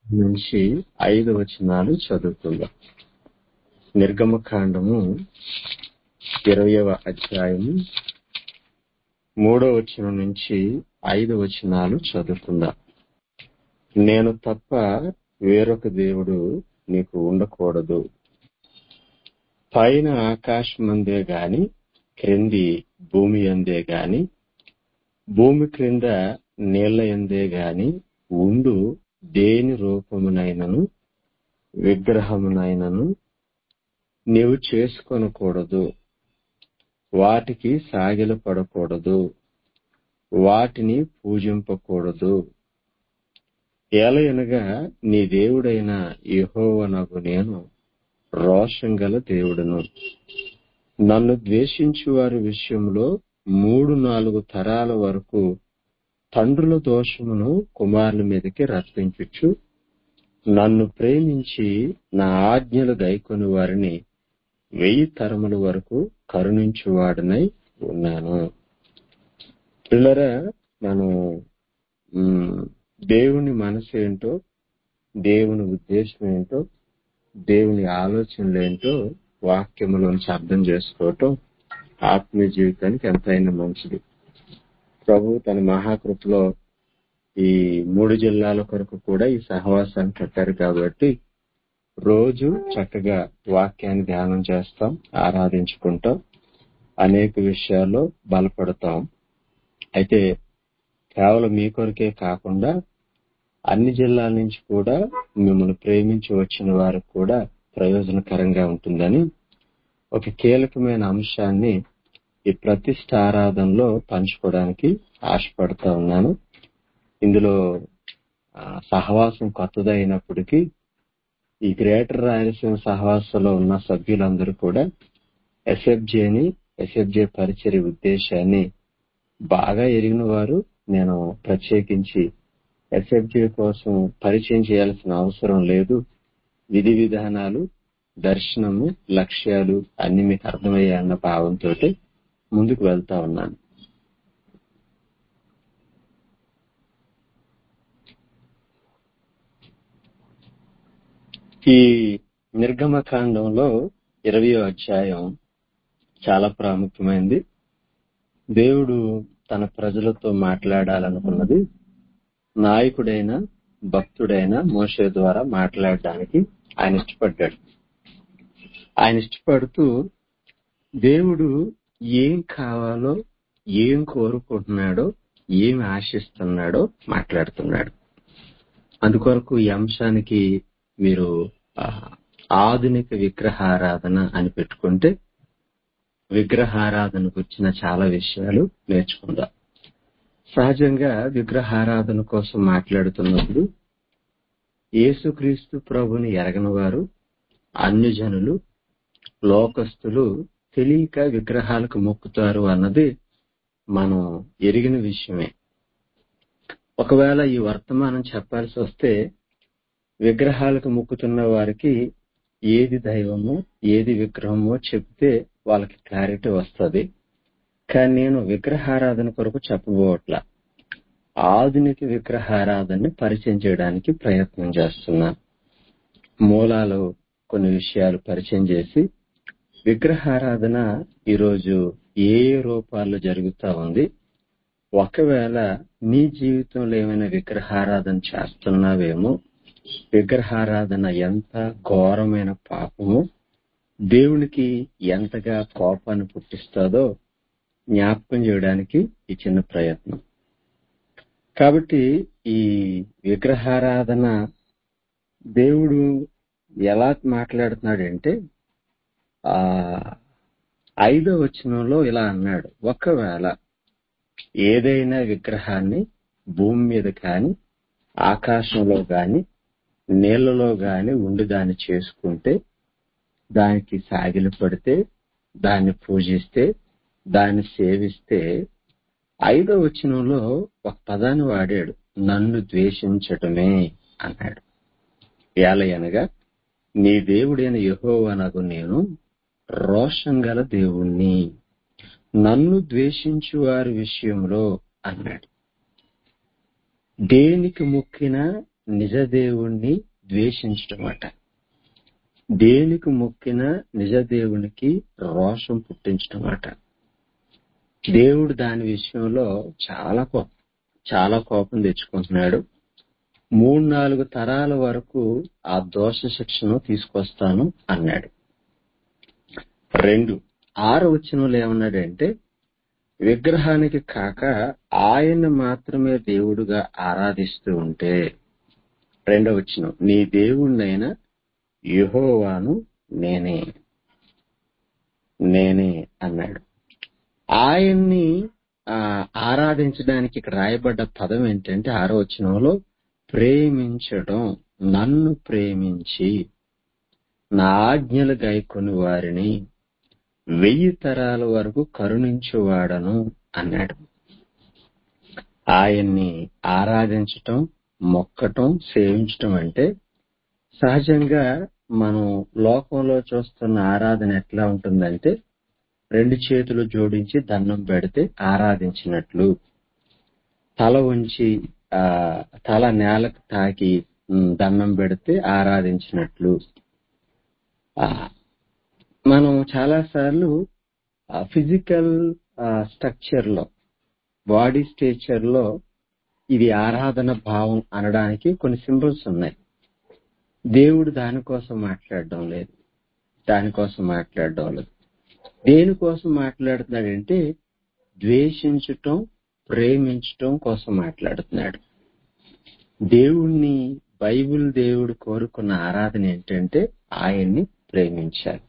నుంచి ఐదు వచనాలు చదువుకుందాం నిర్గమకాండము ఇరవయవ అధ్యాయము మూడో వచనం నుంచి ఐదు వచనాలు చదువుకుందాం నేను తప్ప వేరొక దేవుడు నీకు ఉండకూడదు పైన ఆకాశమందే గాని క్రింది భూమి అందే గాని భూమి క్రింద నీళ్ల ఎందే గాని ఉండు దేని రూపమునైనను విగ్రహమునైనను నీవు చేసుకొనకూడదు వాటికి సాగిల పడకూడదు వాటిని పూజింపకూడదు ఏలయనగా నీ దేవుడైన యెహోవనగు నేను రోషం గల దేవుడును నన్ను ద్వేషించు వారి విషయంలో మూడు నాలుగు తరాల వరకు తండ్రుల దోషమును కుమారుల మీదకి రప్పించుచు నన్ను ప్రేమించి నా ఆజ్ఞలు గైకొని వారిని వెయ్యి తరముల వరకు కరుణించువాడనై ఉన్నాను పిల్లరా మనం మ్, దేవుని మనసు ఏంటో దేవుని ఉద్దేశం ఏంటో దేవుని ఆలోచనలు ఏంటో వాక్యములోంచి అర్థం చేసుకోవటం ఆత్మీయ జీవితానికి ఎంతైనా మంచిది ప్రభు తన మహాకృపలో ఈ మూడు జిల్లాల కొరకు కూడా ఈ సహవాసాన్ని కట్టారు కాబట్టి రోజు చక్కగా వాక్యాన్ని ధ్యానం చేస్తాం ఆరాధించుకుంటాం అనేక విషయాల్లో బలపడతాం అయితే కేవలం మీ కొరకే కాకుండా అన్ని జిల్లాల నుంచి కూడా మిమ్మల్ని ప్రేమించి వచ్చిన వారికి కూడా ప్రయోజనకరంగా ఉంటుందని ఒక కీలకమైన అంశాన్ని ఈ ప్రతిష్ట ఆరాధనలో పంచుకోవడానికి ఆశపడతా ఉన్నాను ఇందులో ఆ, సహవాసం కొత్తదైనప్పటికీ ఈ గ్రేటర్ రాయలసీమ సహవాసంలో ఉన్న సభ్యులందరూ కూడా ఎస్ఎఫ్జేని ఎస్ఎఫ్జే పరిచర్య ఉద్దేశాన్ని బాగా ఎరిగిన వారు నేను ప్రత్యేకించి ఎస్ఎఫ్జే కోసం పరిచయం చేయాల్సిన అవసరం లేదు విధి విధానాలు దర్శనము లక్ష్యాలు అన్ని మీకు అర్థమయ్యాయన్న భావంతో ముందుకు వెళ్తా ఉన్నాను ఈ నిర్గమకాండంలో ఇరవయో అధ్యాయం చాలా ప్రాముఖ్యమైనది దేవుడు తన ప్రజలతో మాట్లాడాలనుకున్నది నాయకుడైన భక్తుడైన మోషే ద్వారా మాట్లాడడానికి ఆయన ఇష్టపడ్డాడు ఆయన ఇష్టపడుతూ దేవుడు ఏం కావాలో ఏం కోరుకుంటున్నాడో ఏం ఆశిస్తున్నాడో మాట్లాడుతున్నాడు అందుకొరకు ఈ అంశానికి మీరు ఆ, ఆధునిక విగ్రహారాధన అని పెట్టుకుంటే విగ్రహారాధన గురించిన చాలా విషయాలు నేర్చుకుందాం సహజంగా విగ్రహారాధన కోసం మాట్లాడుతున్నప్పుడు యేసుక్రీస్తు ప్రభుని ఎరగని వారు అన్యజనులు లోకస్తులు తెలియక విగ్రహాలకు మొక్కుతారు అన్నది మనం ఎరిగిన విషయమే ఒకవేళ ఈ వర్తమానం చెప్పాల్సి వస్తే విగ్రహాలకు మొక్కుతున్న వారికి ఏది దైవమో ఏది విగ్రహమో చెప్తే వాళ్ళకి క్లారిటీ వస్తుంది కానీ నేను విగ్రహారాధన కొరకు చెప్పబోట్ల ఆధునిక విగ్రహారాధనని పరిచయం చేయడానికి ప్రయత్నం చేస్తున్నాను మూలాలు కొన్ని విషయాలు పరిచయం చేసి విగ్రహారాధన ఈరోజు ఏ ఏ రూపాల్లో జరుగుతా ఉంది ఒకవేళ నీ జీవితంలో ఏమైనా విగ్రహారాధన చేస్తున్నావేమో విగ్రహారాధన ఎంత ఘోరమైన పాపము దేవునికి ఎంతగా కోపాన్ని పుట్టిస్తుందో జ్ఞాపకం చేయడానికి ఈ చిన్న ప్రయత్నం కాబట్టి ఈ విగ్రహారాధన దేవుడు ఎలా మాట్లాడుతున్నాడంటే ఆ ఐదో వచనంలో ఇలా అన్నాడు ఒకవేళ ఏదైనా విగ్రహాన్ని భూమి మీద కాని ఆకాశంలో గాని నీళ్లలో గాని ఉండి దాన్ని చేసుకుంటే దానికి సాగిలు పడితే దాన్ని పూజిస్తే దాన్ని సేవిస్తే ఐదో వచనంలో ఒక పదాన్ని వాడాడు నన్ను ద్వేషించటమే అన్నాడు ఏలయనగా నీ దేవుడైన యెహోవానగు నేను రోషం గల దేవుణ్ణి నన్ను ద్వేషించు వారి విషయంలో అన్నాడు దేనికి మొక్కినా నిజ దేవుణ్ణి ద్వేషించటమట దేనికి మొక్కిన నిజ దేవునికి రోషం పుట్టించటమట దేవుడు దాని విషయంలో చాలా కోపం చాలా కోపం తెచ్చుకుంటున్నాడు మూడు నాలుగు తరాల వరకు ఆ దోష శిక్షను తీసుకొస్తాను అన్నాడు రెండు ఆరు వచనంలో ఏమన్నాడంటే విగ్రహానికి కాక ఆయన మాత్రమే దేవుడుగా ఆరాధిస్తూ ఉంటే రెండవ వచనం నీ దేవుణ్ణైన యెహోవాను నేనే నేనే అన్నాడు ఆయన్ని ఆ, ఆరాధించడానికి ఇక్కడ రాయబడ్డ పదం ఏంటంటే ఆరో వచనంలో ప్రేమించడం నన్ను ప్రేమించి నా ఆజ్ఞలు గైకొని వారిని వెయ్యి తరాల వరకు కరుణించువాడను అన్నాడు ఆయన్ని ఆరాధించటం మొక్కటం సేవించటం అంటే సహజంగా మనం లోకంలో చూస్తున్న ఆరాధన ఎట్లా ఉంటుందంటే రెండు చేతులు జోడించి దండం పెడితే ఆరాధించినట్లు తల ఉంచి ఆ తల నేలకు తాకి ఉమ్, దండం పెడితే ఆరాధించినట్లు ఆ, మనం చాలా సార్లు ఫిజికల్ స్ట్రక్చర్ లో బాడీ స్ట్రక్చర్ లో ఇది ఆరాధన భావం అనడానికి కొన్ని సింబల్స్ ఉన్నాయి దేవుడు దానికోసం మాట్లాడడం లేదు దానికోసం మాట్లాడడం లేదు దేనికోసం మాట్లాడుతున్నాడంటే ద్వేషించటం ప్రేమించటం కోసం మాట్లాడుతున్నాడు దేవుణ్ణి బైబిల్ దేవుడు కోరుకున్న ఆరాధన ఏంటంటే ఆయన్ని ప్రేమించాలి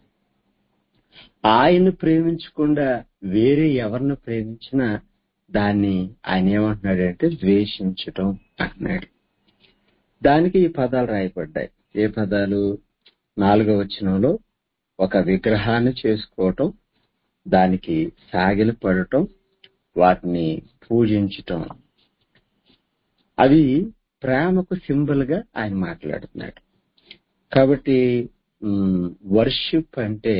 ఆయన్ని ప్రేమించకుండా వేరే ఎవరిని ప్రేమించినా దాన్ని ఆయన ఏమంటున్నాడంటే ద్వేషించటం అంటున్నాడు దానికి ఈ పదాలు రాయబడ్డాయి ఏ పదాలు నాలుగవ వచనంలో ఒక విగ్రహాన్ని చేసుకోవటం దానికి సాగిలి పడటం వాటిని పూజించటం అవి ప్రేమకు సింబల్ గా ఆయన మాట్లాడుతున్నాడు కాబట్టి వర్షిప్ అంటే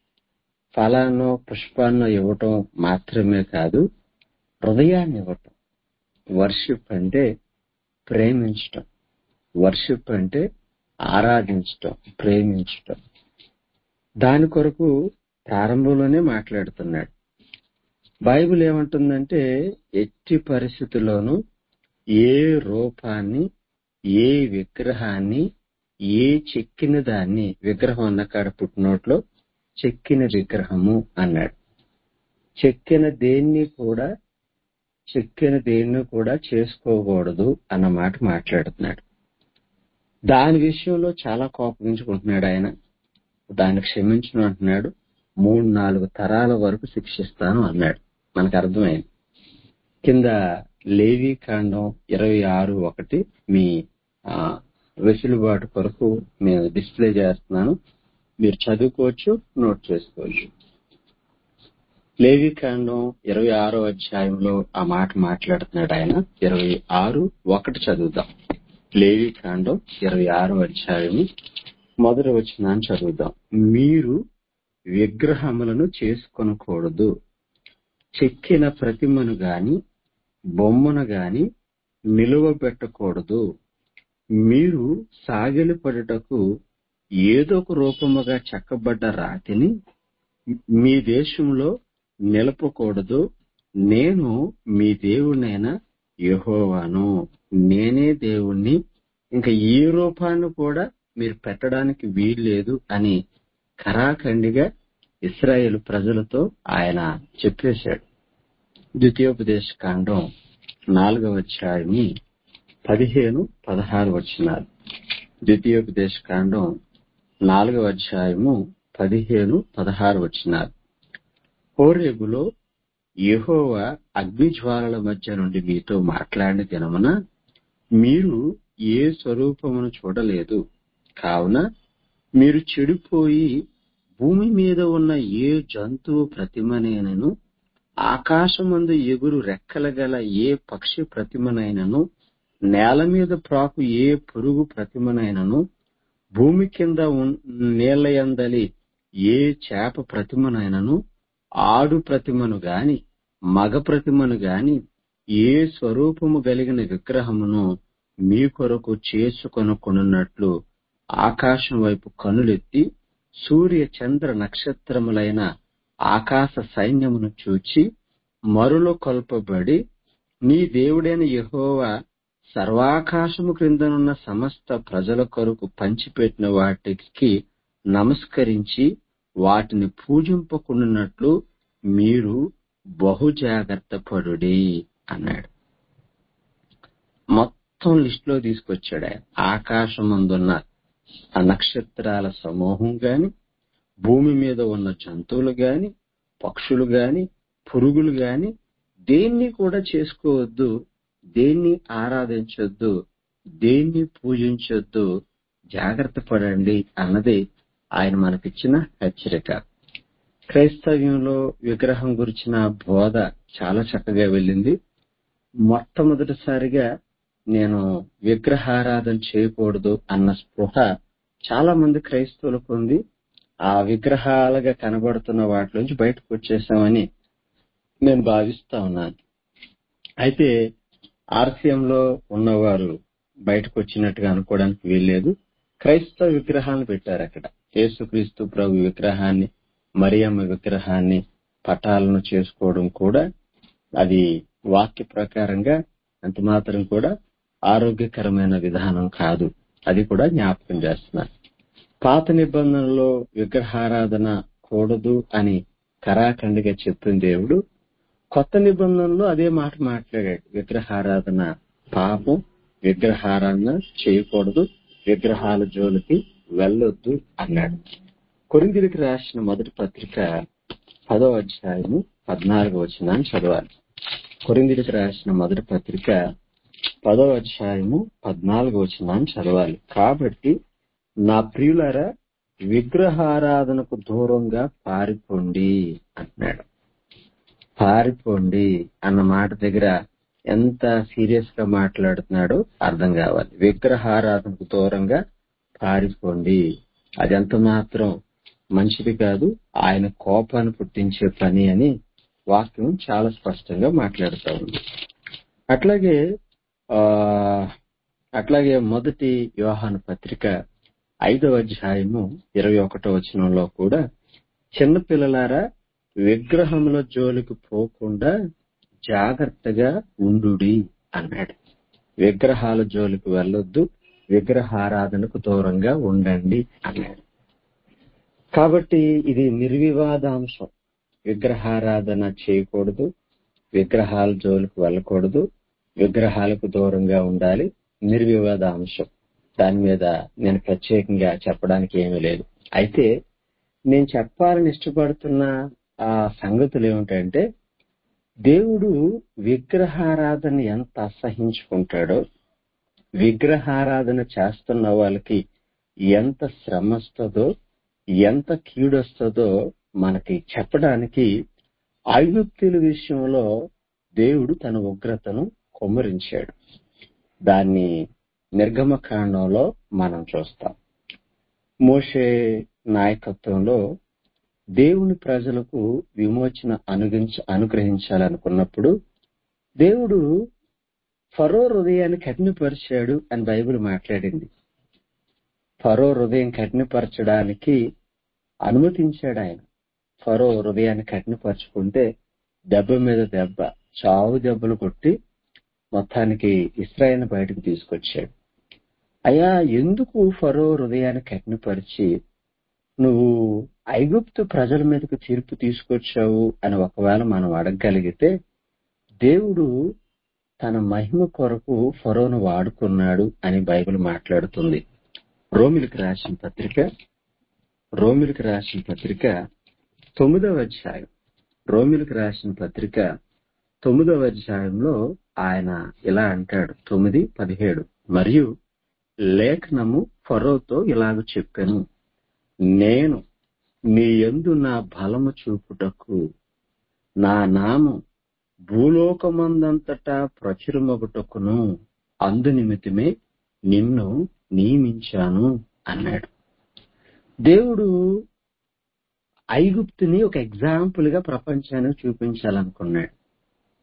ఫలానో పుష్పాన్నో ఇవ్వటం మాత్రమే కాదు హృదయాన్ని ఇవ్వటం వర్షిప్ అంటే ప్రేమించటం వర్షిప్ అంటే ఆరాధించటం ప్రేమించటం దాని కొరకు ప్రారంభంలోనే మాట్లాడుతున్నాడు బైబిల్ ఏమంటుందంటే ఎట్టి పరిస్థితుల్లోనూ ఏ రూపాన్ని ఏ విగ్రహాన్ని ఏ చెక్కిన దాన్ని విగ్రహం అన్న కాడ పుట్టినోట్లో చెక్కిన విగ్రహము అన్నాడు చెక్కిన దేన్ని కూడా చెక్కిన దేన్ని కూడా చేసుకోకూడదు అన్న మాట మాట్లాడుతున్నాడు దాని విషయంలో చాలా కోపగించుకుంటున్నాడు ఆయన దాన్ని క్షమించను అంటున్నాడు మూడు నాలుగు తరాల వరకు శిక్షిస్తాను అన్నాడు మనకు అర్థమైంది కింద లేవి కాండం ఇరవై ఆరు ఒకటి మీ ఆ, వెసులుబాటు కొరకు నేను డిస్ప్లే చేస్తున్నాను మీరు చదువుకోవచ్చు నోట్ చేసుకోవచ్చు లేవి కాండం ఇరవై ఆరో అధ్యాయంలో ఆ మాట మాట్లాడుతున్నాడు ఆయన ఇరవై ఆరు ఒకటి చదువుదాం లేవి కాండం ఇరవై ఆరో అధ్యాయము మొదటి వచ్చినాన్ని చదువుదాం మీరు విగ్రహములను చేసుకొనకూడదు చెక్కిన ప్రతిమను గాని బొమ్మను గాని నిలువబెట్టకూడదు మీరు సాగిలి పడుటకు ఏదో ఒక రూపముగా చెక్కబడ్డ రాతిని మీ దేశంలో నిలపకూడదు నేను మీ దేవునైన యెహోవాను నేనే దేవుణ్ణి ఇంకా ఏ రూపాన్ని కూడా మీరు పెట్టడానికి వీల్లేదు అని కరాఖండిగా ఇస్రాయేల్ ప్రజలతో ఆయన చెప్పేశాడు ద్వితీయోపదేశ కాండం నాలుగవ అధ్యాయము పదిహేను పదహారు వచ్చినారు ద్వితీయోపదేశ కాండం నాలుగవ అధ్యాయము పదిహేను పదహారు వచ్చినారు హోరేబులో యెహోవా అగ్నిజ్వాలల మధ్య నుండి మీతో మాట్లాడిన దినమున మీరు ఏ స్వరూపమును చూడలేదు కావున మీరు చెడిపోయి భూమి మీద ఉన్న ఏ జంతువు ప్రతిమనైనను ఆకాశమందు ఎగురు రెక్కల గల ఏ పక్షి ప్రతిమనైనను నేల మీద ప్రాకు ఏ పురుగు ప్రతిమనైనను భూమి కింద ఉన్- నీళ్లయందలి ఏ చేప ప్రతిమనైనను ఆడు ప్రతిమను గాని మగ ప్రతిమను గాని ఏ స్వరూపము కలిగిన విగ్రహమును మీ కొరకు చేసుకొనుకొనున్నట్లు ఆకాశం వైపు కనులెత్తి సూర్య చంద్ర నక్షత్రములైన ఆకాశ సైన్యమును చూచి మరులో కొల్పబడి నీ దేవుడైన యెహోవా సర్వాకాశము క్రిందనున్న సమస్త ప్రజల కొరకు పంచిపెట్టిన వాటికి నమస్కరించి వాటిని పూజింపకున్నట్లు మీరు బహు జాగ్రత్త పడుడి అన్నాడు మొత్తం లిస్ట్ లో తీసుకొచ్చాడు ఆయన ఆకాశం అందున్న ఆ నక్షత్రాల సమూహం గాని భూమి మీద ఉన్న జంతువులు గాని పక్షులు గాని పురుగులు గాని దేన్ని కూడా చేసుకోవద్దు దేన్ని ఆరాధించొద్దు దేన్ని పూజించొద్దు జాగ్రత్త పడండి అన్నది ఆయన మనకిచ్చిన హెచ్చరిక క్రైస్తవ్యంలో విగ్రహం గురించిన బోధ చాలా చక్కగా వెళ్ళింది మొట్టమొదటిసారిగా నేను విగ్రహారాధన చేయకూడదు అన్న స్పృహ చాలా మంది క్రైస్తవులకు ఉంది ఆ విగ్రహాలుగా కనబడుతున్న వాటిలోంచి బయటకు వచ్చేసామని నేను భావిస్తా ఉన్నాను అయితే ఆర్సీఎం లో ఉన్నవారు బయటకు వచ్చినట్టుగా అనుకోవడానికి వీల్లేదు క్రైస్తవ విగ్రహాలను పెట్టారు అక్కడ యేసుక్రీస్తు ప్రభు విగ్రహాన్ని మరియమ్మ విగ్రహాన్ని పటాలను చేసుకోవడం కూడా అది వాక్య ప్రకారంగా అంత మాత్రం కూడా ఆరోగ్యకరమైన విధానం కాదు అది కూడా జ్ఞాపకం చేస్తున్నారు పాత నిబంధనలో విగ్రహారాధన కూడదు అని కరాఖండిగా చెప్పిన దేవుడు కొత్త నిబంధనలో అదే మాట మాట్లాడాడు విగ్రహారాధన పాపం విగ్రహారాధన చేయకూడదు విగ్రహాల జోలికి వెళ్ళొద్దు అన్నాడు కొరింగిరికి రాసిన మొదటి పత్రిక పదో అధ్యాయము పద్నాలుగు వచ్చినాన్ని చదవాలి కొరింగిరికి రాసిన మొదటి పత్రిక పదో అధ్యాయము పద్నాలుగు వచ్చినాన్ని చదవాలి కాబట్టి నా ప్రియులరా విగ్రహారాధనకు దూరంగా పారిపోండి అంటున్నాడు పారిపోండి అన్న మాట దగ్గర ఎంత సీరియస్ గా మాట్లాడుతున్నాడో అర్థం కావాలి విగ్రహారాధనకు దూరంగా పారిపోండి అది ఎంత మాత్రం మంచిది కాదు ఆయన కోపాన్ని పుట్టించే పని అని వాక్యం చాలా స్పష్టంగా మాట్లాడుతూ ఉంది అట్లాగే ఆ అట్లాగే మొదటి వ్యవహాన పత్రిక ఐదవ అధ్యాయము ఇరవై ఒకటో వచనంలో కూడా చిన్నపిల్లలారా విగ్రహముల జోలికి పోకుండా జాగ్రత్తగా ఉండుడి అన్నాడు విగ్రహాల జోలికి వెళ్ళొద్దు విగ్రహారాధనకు దూరంగా ఉండండి అన్నాడు కాబట్టి ఇది నిర్వివాదాంశం విగ్రహారాధన చేయకూడదు విగ్రహాల జోలికి వెళ్ళకూడదు విగ్రహాలకు దూరంగా ఉండాలి నిర్వివాద అంశం దాని మీద నేను ప్రత్యేకంగా చెప్పడానికి ఏమీ లేదు అయితే నేను చెప్పాలని ఇష్టపడుతున్న ఆ సంగతులు ఏమిటంటే దేవుడు విగ్రహారాధన ఎంత అసహించుకుంటాడో విగ్రహారాధన చేస్తున్న వాళ్ళకి ఎంత శ్రమ వస్తుందో ఎంత కీడొస్తుందో మనకి చెప్పడానికి ఐగుప్తుల విషయంలో దేవుడు తన ఉగ్రతను కుమ్మరించాడు దాన్ని నిర్గమకాండంలో మనం చూస్తాం మోషే నాయకత్వంలో దేవుని ప్రజలకు విమోచన అనుగించ అనుగ్రహించాలనుకున్నప్పుడు దేవుడు ఫరో హృదయాన్ని కఠినపరిచాడు అని బైబిల్ మాట్లాడింది ఫరో హృదయం కఠినపరచడానికి అనుమతించాడు ఆయన ఫరో హృదయాన్ని కఠినపరుచుకుంటే దెబ్బ మీద దెబ్బ చావు దెబ్బలు కొట్టి మొత్తానికి ఇస్రాయల్ బయటకు తీసుకొచ్చాడు అయ్యా ఎందుకు ఫరో హృదయాన్ని కఠినపరిచి నువ్వు ఐగుప్తు ప్రజల మీదకు తీర్పు తీసుకొచ్చావు అని ఒకవేళ మనం అడగగలిగితే దేవుడు తన మహిమ కొరకు ఫరోను వాడుకున్నాడు అని బైబిల్ మాట్లాడుతుంది రోమిలికి రాసిన పత్రిక రోమిలికి రాసిన పత్రిక తొమ్మిదవ అధ్యాయం రోమిలికి రాసిన పత్రిక తొమ్మిదవ అధ్యాయంలో ఆయన ఇలా అంటాడు తొమ్మిది పదిహేడు మరియు లేఖనము ఫరోతో ఇలాగ చెప్పాను నేను నీ యందు నా బలము చూపుటకు నా నామం భూలోకమందంతటా ప్రచురమగుటకును అందు నిమిత్తమే నిన్ను నియమించాను అన్నాడు దేవుడు ఐగుప్తుని ఒక ఎగ్జాంపుల్ గా ప్రపంచానికి చూపించాలనుకున్నాడు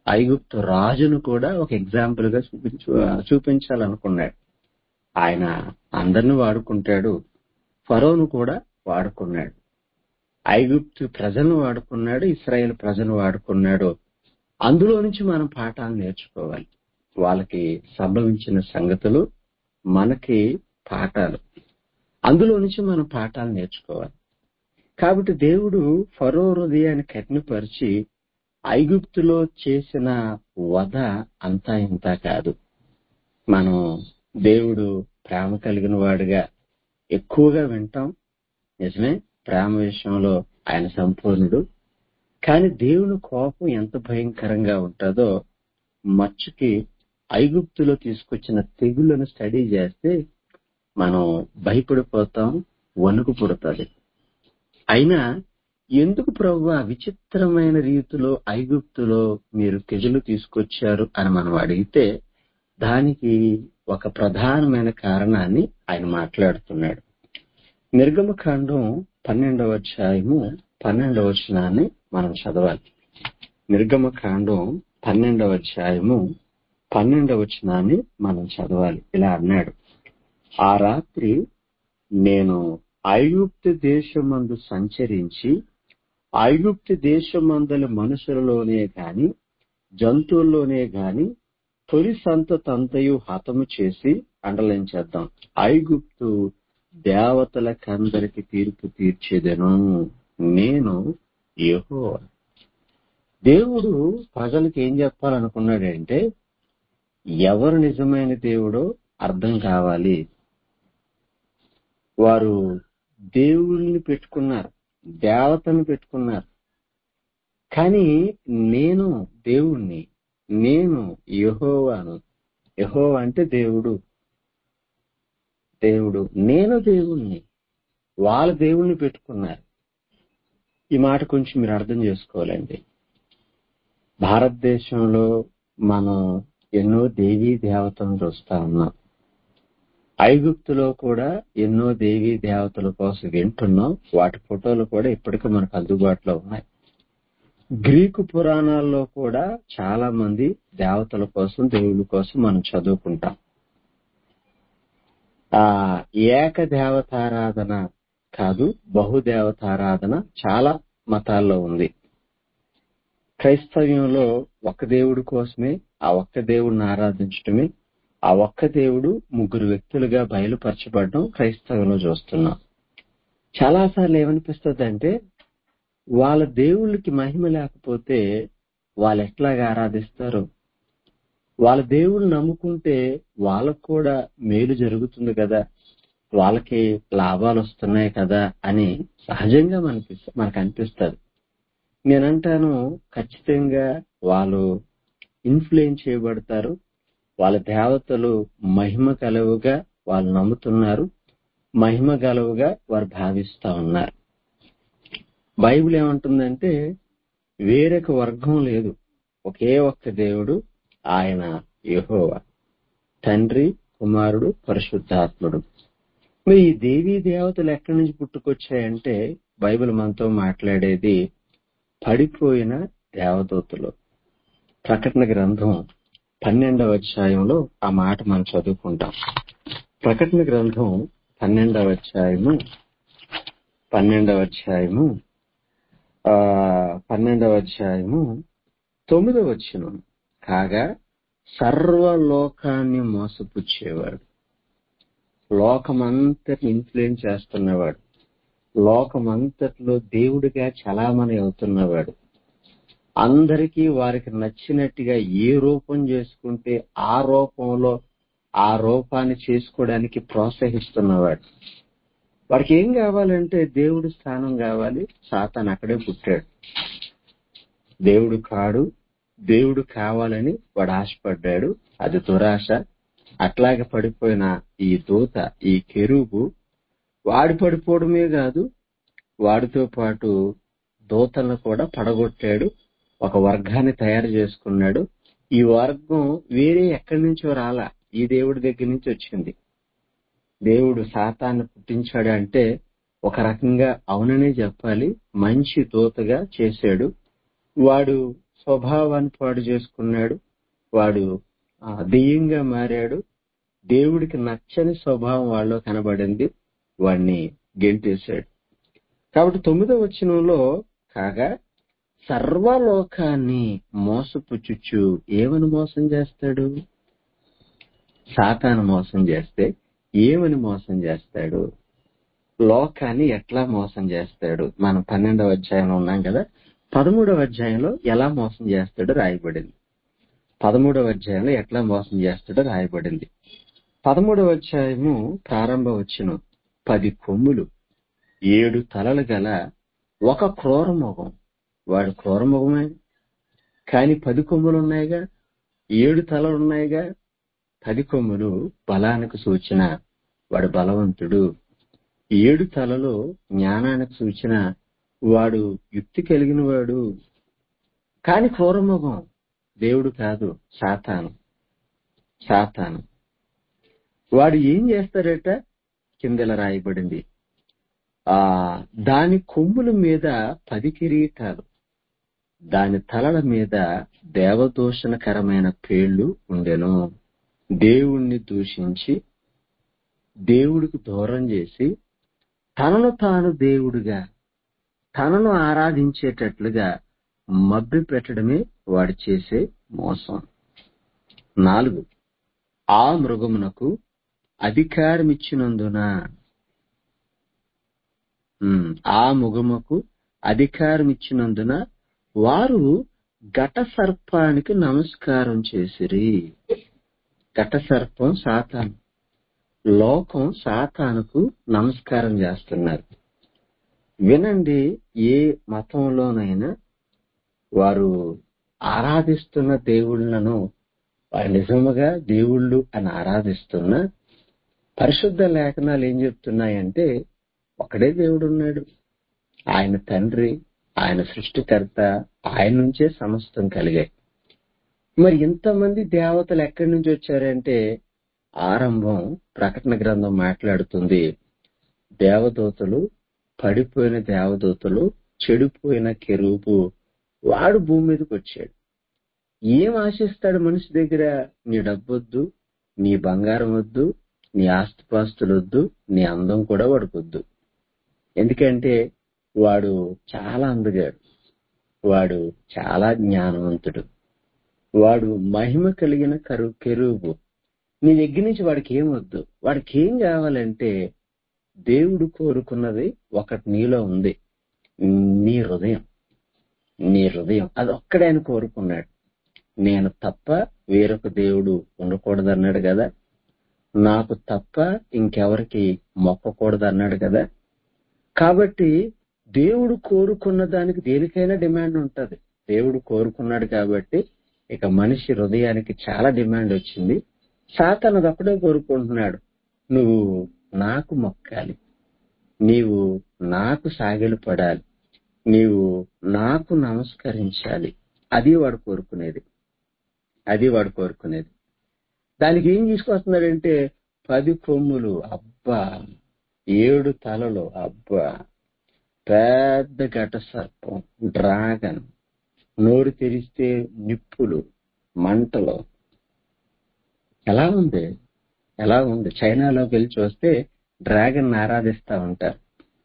ఐగుప్తు రాజును కూడా ఒక ఎగ్జాంపుల్ గా చూపించు చూపించాలనుకున్నాడు ఆయన అందరిని వాడుకుంటాడు ఫరోను కూడా వాడుకున్నాడు ఐగుప్తు ప్రజలను వాడుకున్నాడు ఇస్రాయేల్ ప్రజలను వాడుకున్నాడు అందులో నుంచి మనం పాఠాలు నేర్చుకోవాలి వాళ్ళకి సంభవించిన సంగతులు మనకి పాఠాలు అందులో నుంచి మనం పాఠాలు నేర్చుకోవాలి కాబట్టి దేవుడు ఫరో హృదయాన్ని కఠినపరిచి ఐగుప్తులో చేసిన వధ అంతా ఇంత కాదు మనం దేవుడు ప్రేమ కలిగిన వాడుగా ఎక్కువగా వింటాం నిజమే ప్రేమ విషయంలో ఆయన సంపూర్ణుడు కానీ దేవుని కోపం ఎంత భయంకరంగా ఉంటుందో మచ్చుకి ఐగుప్తులో తీసుకొచ్చిన తెగుళ్లను స్టడీ చేస్తే మనం భయపడిపోతాం వణుకు పుడుతుంది అయినా ఎందుకు ప్రభు విచిత్రమైన రీతిలో ఐగుప్తులో మీరు తెగులు తీసుకొచ్చారు అని మనం అడిగితే దానికి ఒక ప్రధానమైన కారణాన్ని ఆయన మాట్లాడుతున్నాడు నిర్గమకాండం పన్నెండవ అధ్యాయము పన్నెండవ వచనాన్ని మనం చదవాలి నిర్గమకాండం పన్నెండవ అధ్యాయము పన్నెండవ వచనాన్ని మనం చదవాలి ఇలా అన్నాడు ఆ రాత్రి నేను ఐగుప్తు దేశమందు సంచరించి ఐగుప్తు దేశమందలి మనుషులలోనే గాని జంతువుల్లోనే గాని తొలి సంతతంతయు హతము చేసి అండలించేద్దాం ఐగుప్తు దేవతలకందరికి తీర్పు తీర్చేదను నేను యహో దేవుడు ప్రజలకు ఏం చెప్పాలనుకున్నాడంటే ఎవరు నిజమైన దేవుడో అర్థం కావాలి వారు దేవుళ్ళని పెట్టుకున్నారు దేవతను పెట్టుకున్నారు కానీ నేను దేవుణ్ణి నేను యహోవాను యహోవా అంటే దేవుడు దేవుడు నేను దేవుణ్ణి వాళ్ళ దేవుణ్ణి పెట్టుకున్నారు ఈ మాట కొంచెం మీరు అర్థం చేసుకోవాలండి భారతదేశంలో మనం ఎన్నో దేవీ దేవతలను చూస్తా ఉన్నాం ఐగుప్తులో కూడా ఎన్నో దేవీ దేవతల కోసం వింటున్నాం వాటి ఫోటోలు కూడా ఇప్పటికీ మనకు అందుబాటులో ఉన్నాయి గ్రీకు పురాణాల్లో కూడా చాలా మంది దేవతల కోసం దేవుళ్ళ కోసం మనం చదువుకుంటాం ఆ ఏక దేవతారాధన కాదు బహుదేవతారాధన చాలా మతాల్లో ఉంది క్రైస్తవ్యంలో ఒక దేవుడి కోసమే ఆ ఒక్క దేవుడిని ఆరాధించడమే ఆ ఒక్క దేవుడు ముగ్గురు వ్యక్తులుగా బయలుపరచబడడం క్రైస్తవంలో చూస్తున్నాం చాలాసార్లు ఏమనిపిస్తుంది అంటే వాళ్ళ దేవుళ్ళకి మహిమ లేకపోతే వాళ్ళు ఎట్లాగా ఆరాధిస్తారు వాళ్ళ దేవుళ్ళు నమ్ముకుంటే వాళ్ళకు కూడా మేలు జరుగుతుంది కదా వాళ్ళకి లాభాలు వస్తున్నాయి కదా అని సహజంగా మనకి మనకు అనిపిస్తుంది నేనంటాను ఖచ్చితంగా వాళ్ళు ఇన్ఫ్లుయెన్స్ చేయబడతారు వాళ్ళ దేవతలు మహిమ కలవుగా వాళ్ళు నమ్ముతున్నారు మహిమ గలవుగా వారు భావిస్తా ఉన్నారు బైబిల్ ఏమంటుందంటే వేరొక వర్గం లేదు ఒకే ఒక్క దేవుడు ఆయన యెహోవా తండ్రి కుమారుడు పరిశుద్ధాత్ముడు మరి ఈ దేవీ దేవతలు ఎక్కడి నుంచి పుట్టుకొచ్చాయంటే బైబిల్ మనతో మాట్లాడేది పడిపోయిన దేవదూతలు ప్రకటన గ్రంథం పన్నెండవ అధ్యాయంలో ఆ మాట మనం చదువుకుంటాం ప్రకటన గ్రంథం పన్నెండవ అధ్యాయము పన్నెండవ అధ్యాయము ఆ పన్నెండవ అధ్యాయము తొమ్మిదవ వచ్చిన కాగా సర్వలోకాన్ని మోసపుచ్చేవాడు లోకమంతటిని ఇన్ఫ్లుయెన్స్ చేస్తున్నవాడు లోకమంతట్లో దేవుడిగా చలామణి అవుతున్నవాడు అందరికీ వారికి నచ్చినట్టుగా ఏ రూపం చేసుకుంటే ఆ రూపంలో ఆ రూపాన్ని చేసుకోవడానికి ప్రోత్సహిస్తున్నవాడు వాడికి ఏం కావాలంటే దేవుడి స్థానం కావాలి సాతాన్ అక్కడే పుట్టాడు దేవుడు కాడు దేవుడు కావాలని వాడు ఆశపడ్డాడు అది దురాశ అట్లాగే పడిపోయిన ఈ దూత ఈ కెరూబు వాడి పడిపోవడమే కాదు వాడితో పాటు దూతలను కూడా పడగొట్టాడు ఒక వర్గాన్ని తయారు చేసుకున్నాడు ఈ వర్గం వేరే ఎక్కడి నుంచో రాలా ఈ దేవుడి దగ్గర నుంచి వచ్చింది దేవుడు శాతాన్ని పుట్టించాడు అంటే ఒక రకంగా అవుననే చెప్పాలి మంచి దూతగా చేశాడు వాడు స్వభావాన్ని పాడు చేసుకున్నాడు వాడు ఆ, దెయ్యంగా మారాడు దేవుడికి నచ్చని స్వభావం వాళ్ళలో కనబడింది వాడిని గెంటేశాడు కాబట్టి తొమ్మిదో వచనంలో కాగా సర్వలోకాన్ని మోసపుచ్చుచు ఏమని మోసం చేస్తాడు సాతాను మోసం చేస్తే ఏమని మోసం చేస్తాడు లోకాన్ని ఎట్లా మోసం చేస్తాడు మనం పన్నెండవ అధ్యాయంలో ఉన్నాం కదా పదమూడవ అధ్యాయంలో ఎలా మోసం చేస్తాడో రాయబడింది పదమూడవ అధ్యాయంలో ఎట్లా మోసం చేస్తాడో రాయబడింది పదమూడవ అధ్యాయము ప్రారంభ వచ్చిన పది కొమ్ములు ఏడు తలలు గల ఒక క్రూరముఖం వాడు క్రూరముఖమే కాని పది కొమ్ములు ఉన్నాయిగా ఏడు తలలు ఉన్నాయిగా పది కొమ్ములు బలానికి సూచన వాడు బలవంతుడు ఏడు తలలో జ్ఞానానికి సూచన వాడు యుక్తి కలిగిన వాడు కాని క్రూరముఖం దేవుడు కాదు సాతాను సాతాను వాడు ఏం చేస్తాడట కిందల రాయబడింది ఆ దాని కొమ్ముల మీద పది కిరీటాలు దాని తలల మీద దేవదూషణకరమైన పేళ్లు ఉండెను దేవుణ్ణి దూషించి దేవుడికి దూరం చేసి తనను తాను దేవుడిగా తనను ఆరాధించేటట్లుగా మభ్య పెట్టడమే వాడు చేసే మోసం నాలుగు ఆ మృగమునకు అధికారం ఇచ్చినందున ఉమ్, ఆ మృగముకు అధికారం ఇచ్చినందున వారు ఘట సర్పానికి నమస్కారం చేసిరి ఘట సర్పం సాతాను లోకం సాతానుకు నమస్కారం చేస్తున్నారు వినండి ఏ మతంలోనైనా వారు ఆరాధిస్తున్న దేవుళ్ళను వారు నిజముగా దేవుళ్ళు అని ఆరాధిస్తున్న పరిశుద్ధ లేఖనాలు ఏం చెప్తున్నాయంటే ఒకడే దేవుడు ఉన్నాడు ఆయన తండ్రి ఆయన సృష్టికర్త ఆయన నుంచే సమస్తం కలిగాయి మరి ఇంతమంది దేవతలు ఎక్కడి నుంచి వచ్చారంటే ఆరంభం ప్రకటన గ్రంథం మాట్లాడుతుంది దేవదూతలు పడిపోయిన దేవదూతలు చెడిపోయిన కెరూపు వాడు భూమి మీదకి వచ్చాడు ఏం ఆశిస్తాడు మనిషి దగ్గర నీ డబ్బొద్దు నీ బంగారం వద్దు నీ ఆస్తిపాస్తులు వద్దు నీ అందం కూడా వాడుకొద్దు ఎందుకంటే వాడు చాలా అందగాడు వాడు చాలా జ్ఞానవంతుడు వాడు మహిమ కలిగిన కరు కెరూబు నీ దగ్గర నుంచి వాడికి ఏం వద్దు వాడికి ఏం కావాలంటే దేవుడు కోరుకున్నది ఒకటి నీలో ఉంది నీ హృదయం నీ హృదయం అది ఒక్కడే ఆయన కోరుకున్నాడు నేను తప్ప వేరొక దేవుడు ఉండకూడదు అన్నాడు కదా నాకు తప్ప ఇంకెవరికి మొక్కకూడదు అన్నాడు కదా కాబట్టి దేవుడు కోరుకున్న దానికి దేనికైనా డిమాండ్ ఉంటది దేవుడు కోరుకున్నాడు కాబట్టి ఇక మనిషి హృదయానికి చాలా డిమాండ్ వచ్చింది సాతను అదొక్కడే కోరుకుంటున్నాడు నువ్వు నాకు మొక్కాలి నీవు నాకు సాగిలు పడాలి నీవు నాకు నమస్కరించాలి అది వాడు కోరుకునేది అది వాడు కోరుకునేది దానికి ఏం తీసుకొస్తున్నాడంటే పది కొమ్ములు అబ్బా ఏడు తలలు అబ్బా పెద్ద ఘట సర్పం డ్రాగన్ నోరు తెరిస్తే నిప్పులు మంటలు ఎలా ఉంది ఎలా ఉంది చైనాలోకి వెళ్ళి చూస్తే డ్రాగన్ ఆరాధిస్తా ఉంటారు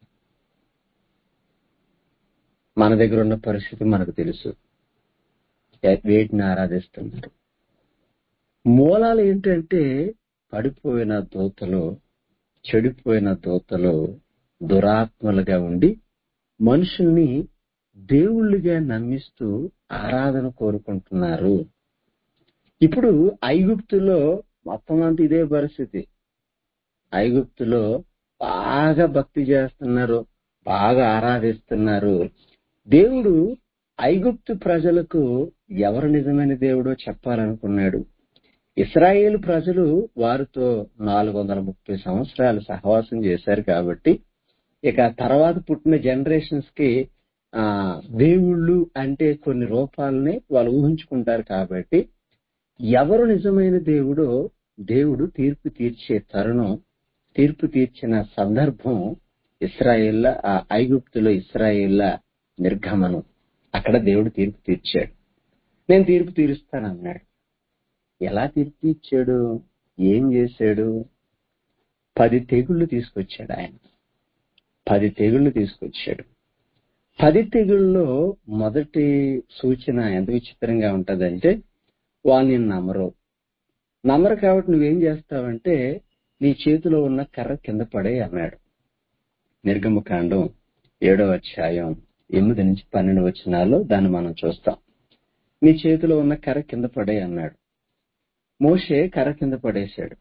మన దగ్గర ఉన్న పరిస్థితి మనకు తెలుసు ఏ- వేటిని ఆరాధిస్తున్నారు మూలాలు ఏంటంటే పడిపోయిన దూతలు చెడిపోయిన దూతలు దురాత్మలుగా ఉండి మనుషుల్ని దేవుళ్ళుగా నమ్మిస్తూ ఆరాధన కోరుకుంటున్నారు ఇప్పుడు ఐగుప్తులో మొత్తం అంతా ఇదే పరిస్థితి ఐగుప్తులో బాగా భక్తి చేస్తున్నారు బాగా ఆరాధిస్తున్నారు దేవుడు ఐగుప్తు ప్రజలకు ఎవరు నిజమైన దేవుడో చెప్పాలనుకున్నాడు ఇస్రాయేల్ ప్రజలు వారితో నాలుగు వందల ముప్పై సంవత్సరాలు సహవాసం చేశారు కాబట్టి ఇక తర్వాత పుట్టిన జనరేషన్స్ కి ఆ దేవుళ్ళు అంటే కొన్ని రూపాలని వాళ్ళు ఊహించుకుంటారు కాబట్టి ఎవరు నిజమైన దేవుడో దేవుడు తీర్పు తీర్చే తరుణం తీర్పు తీర్చిన సందర్భం ఇస్రాయేళ్ల ఆ ఐగుప్తులో ఇస్రాయేళ్ల నిర్గమనం అక్కడ దేవుడు తీర్పు తీర్చాడు నేను తీర్పు తీరుస్తానన్నాడు ఎలా తీర్పు తీర్చాడు ఏం చేశాడు పది తెగుళ్ళు తీసుకొచ్చాడు ఆయన పది తెగుళ్ళు తీసుకొచ్చాడు పది తెగుళ్ళలో మొదటి సూచన ఎంత విచిత్రంగా ఉంటదంటే వాళ్ళు నేను నమ్మరు నమ్మరు కాబట్టి నువ్వేం చేస్తావంటే నీ చేతిలో ఉన్న కర్ర కింద పడే అన్నాడు నిర్గమకాండం ఏడో అధ్యాయం ఎనిమిది నుంచి పన్నెండు వచనాల్లో దాన్ని మనం చూస్తాం నీ చేతిలో ఉన్న కర్ర కింద పడే అన్నాడు మోషే కర్ర కింద పడేశాడు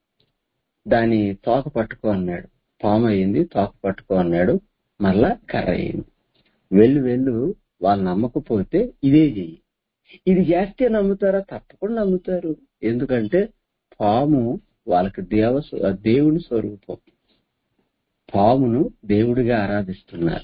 దాని తోక పట్టుకో అన్నాడు పాము అయింది తోక పట్టుకో అన్నాడు మళ్ళా కర్ర అయింది వెళ్ళు వెళ్ళు వాళ్ళు నమ్మకపోతే ఇదే చెయ్యి ఇది చేస్తే నమ్ముతారా తప్పకుండా నమ్ముతారు ఎందుకంటే పాము వాళ్ళకి దేవ దేవుని స్వరూపం పామును దేవుడిగా ఆరాధిస్తున్నారు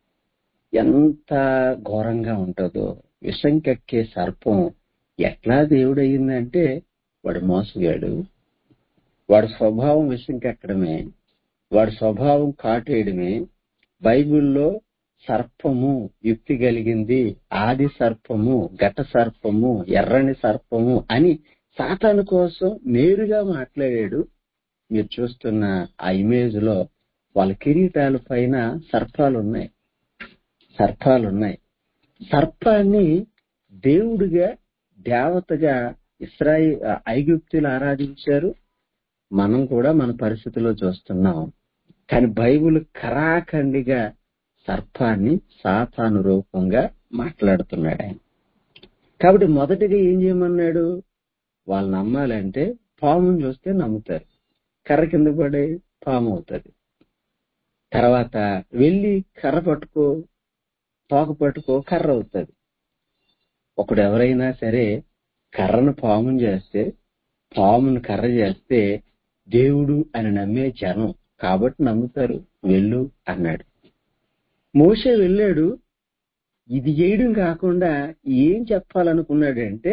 ఎంత ఘోరంగా ఉంటుందో విషం కక్కే సర్పం ఎట్లా దేవుడయ్యిందంటే వాడు మోసగాడు వాడి స్వభావం విషం కక్కడమే వాడి స్వభావం కాటేయడమే బైబిల్లో సర్పము యుక్తి కలిగింది ఆది సర్పము ఘట సర్పము ఎర్రని సర్పము అని సాతాను కోసం నేరుగా మాట్లాడాడు మీరు చూస్తున్న ఆ ఇమేజ్ లో వాళ్ళ కిరీటాల పైన సర్పాలు ఉన్నాయి సర్పాలు ఉన్నాయి సర్పాన్ని దేవుడిగా దేవతగా ఇస్రాయి ఐగుప్తులు ఆరాధించారు మనం కూడా మన పరిస్థితిలో చూస్తున్నాం కానీ బైబుల్ కరాఖండిగా సర్పాన్ని సాతాను రూపంగా మాట్లాడుతున్నాడు ఆయన కాబట్టి మొదటిగా ఏం చేయమన్నాడు వాళ్ళు నమ్మాలంటే పాముని చూస్తే నమ్ముతారు కర్ర కింద పడే పాము అవుతుంది తర్వాత వెళ్ళి కర్ర పట్టుకో తోక పట్టుకో కర్ర అవుతుంది ఒకడు ఎవరైనా సరే కర్రను పాముని చేస్తే పామును కర్ర చేస్తే దేవుడు అని నమ్మే జనం కాబట్టి నమ్ముతారు వెళ్ళు అన్నాడు మోసే వెళ్ళాడు ఇది చేయడం కాకుండా ఏం చెప్పాలనుకున్నాడంటే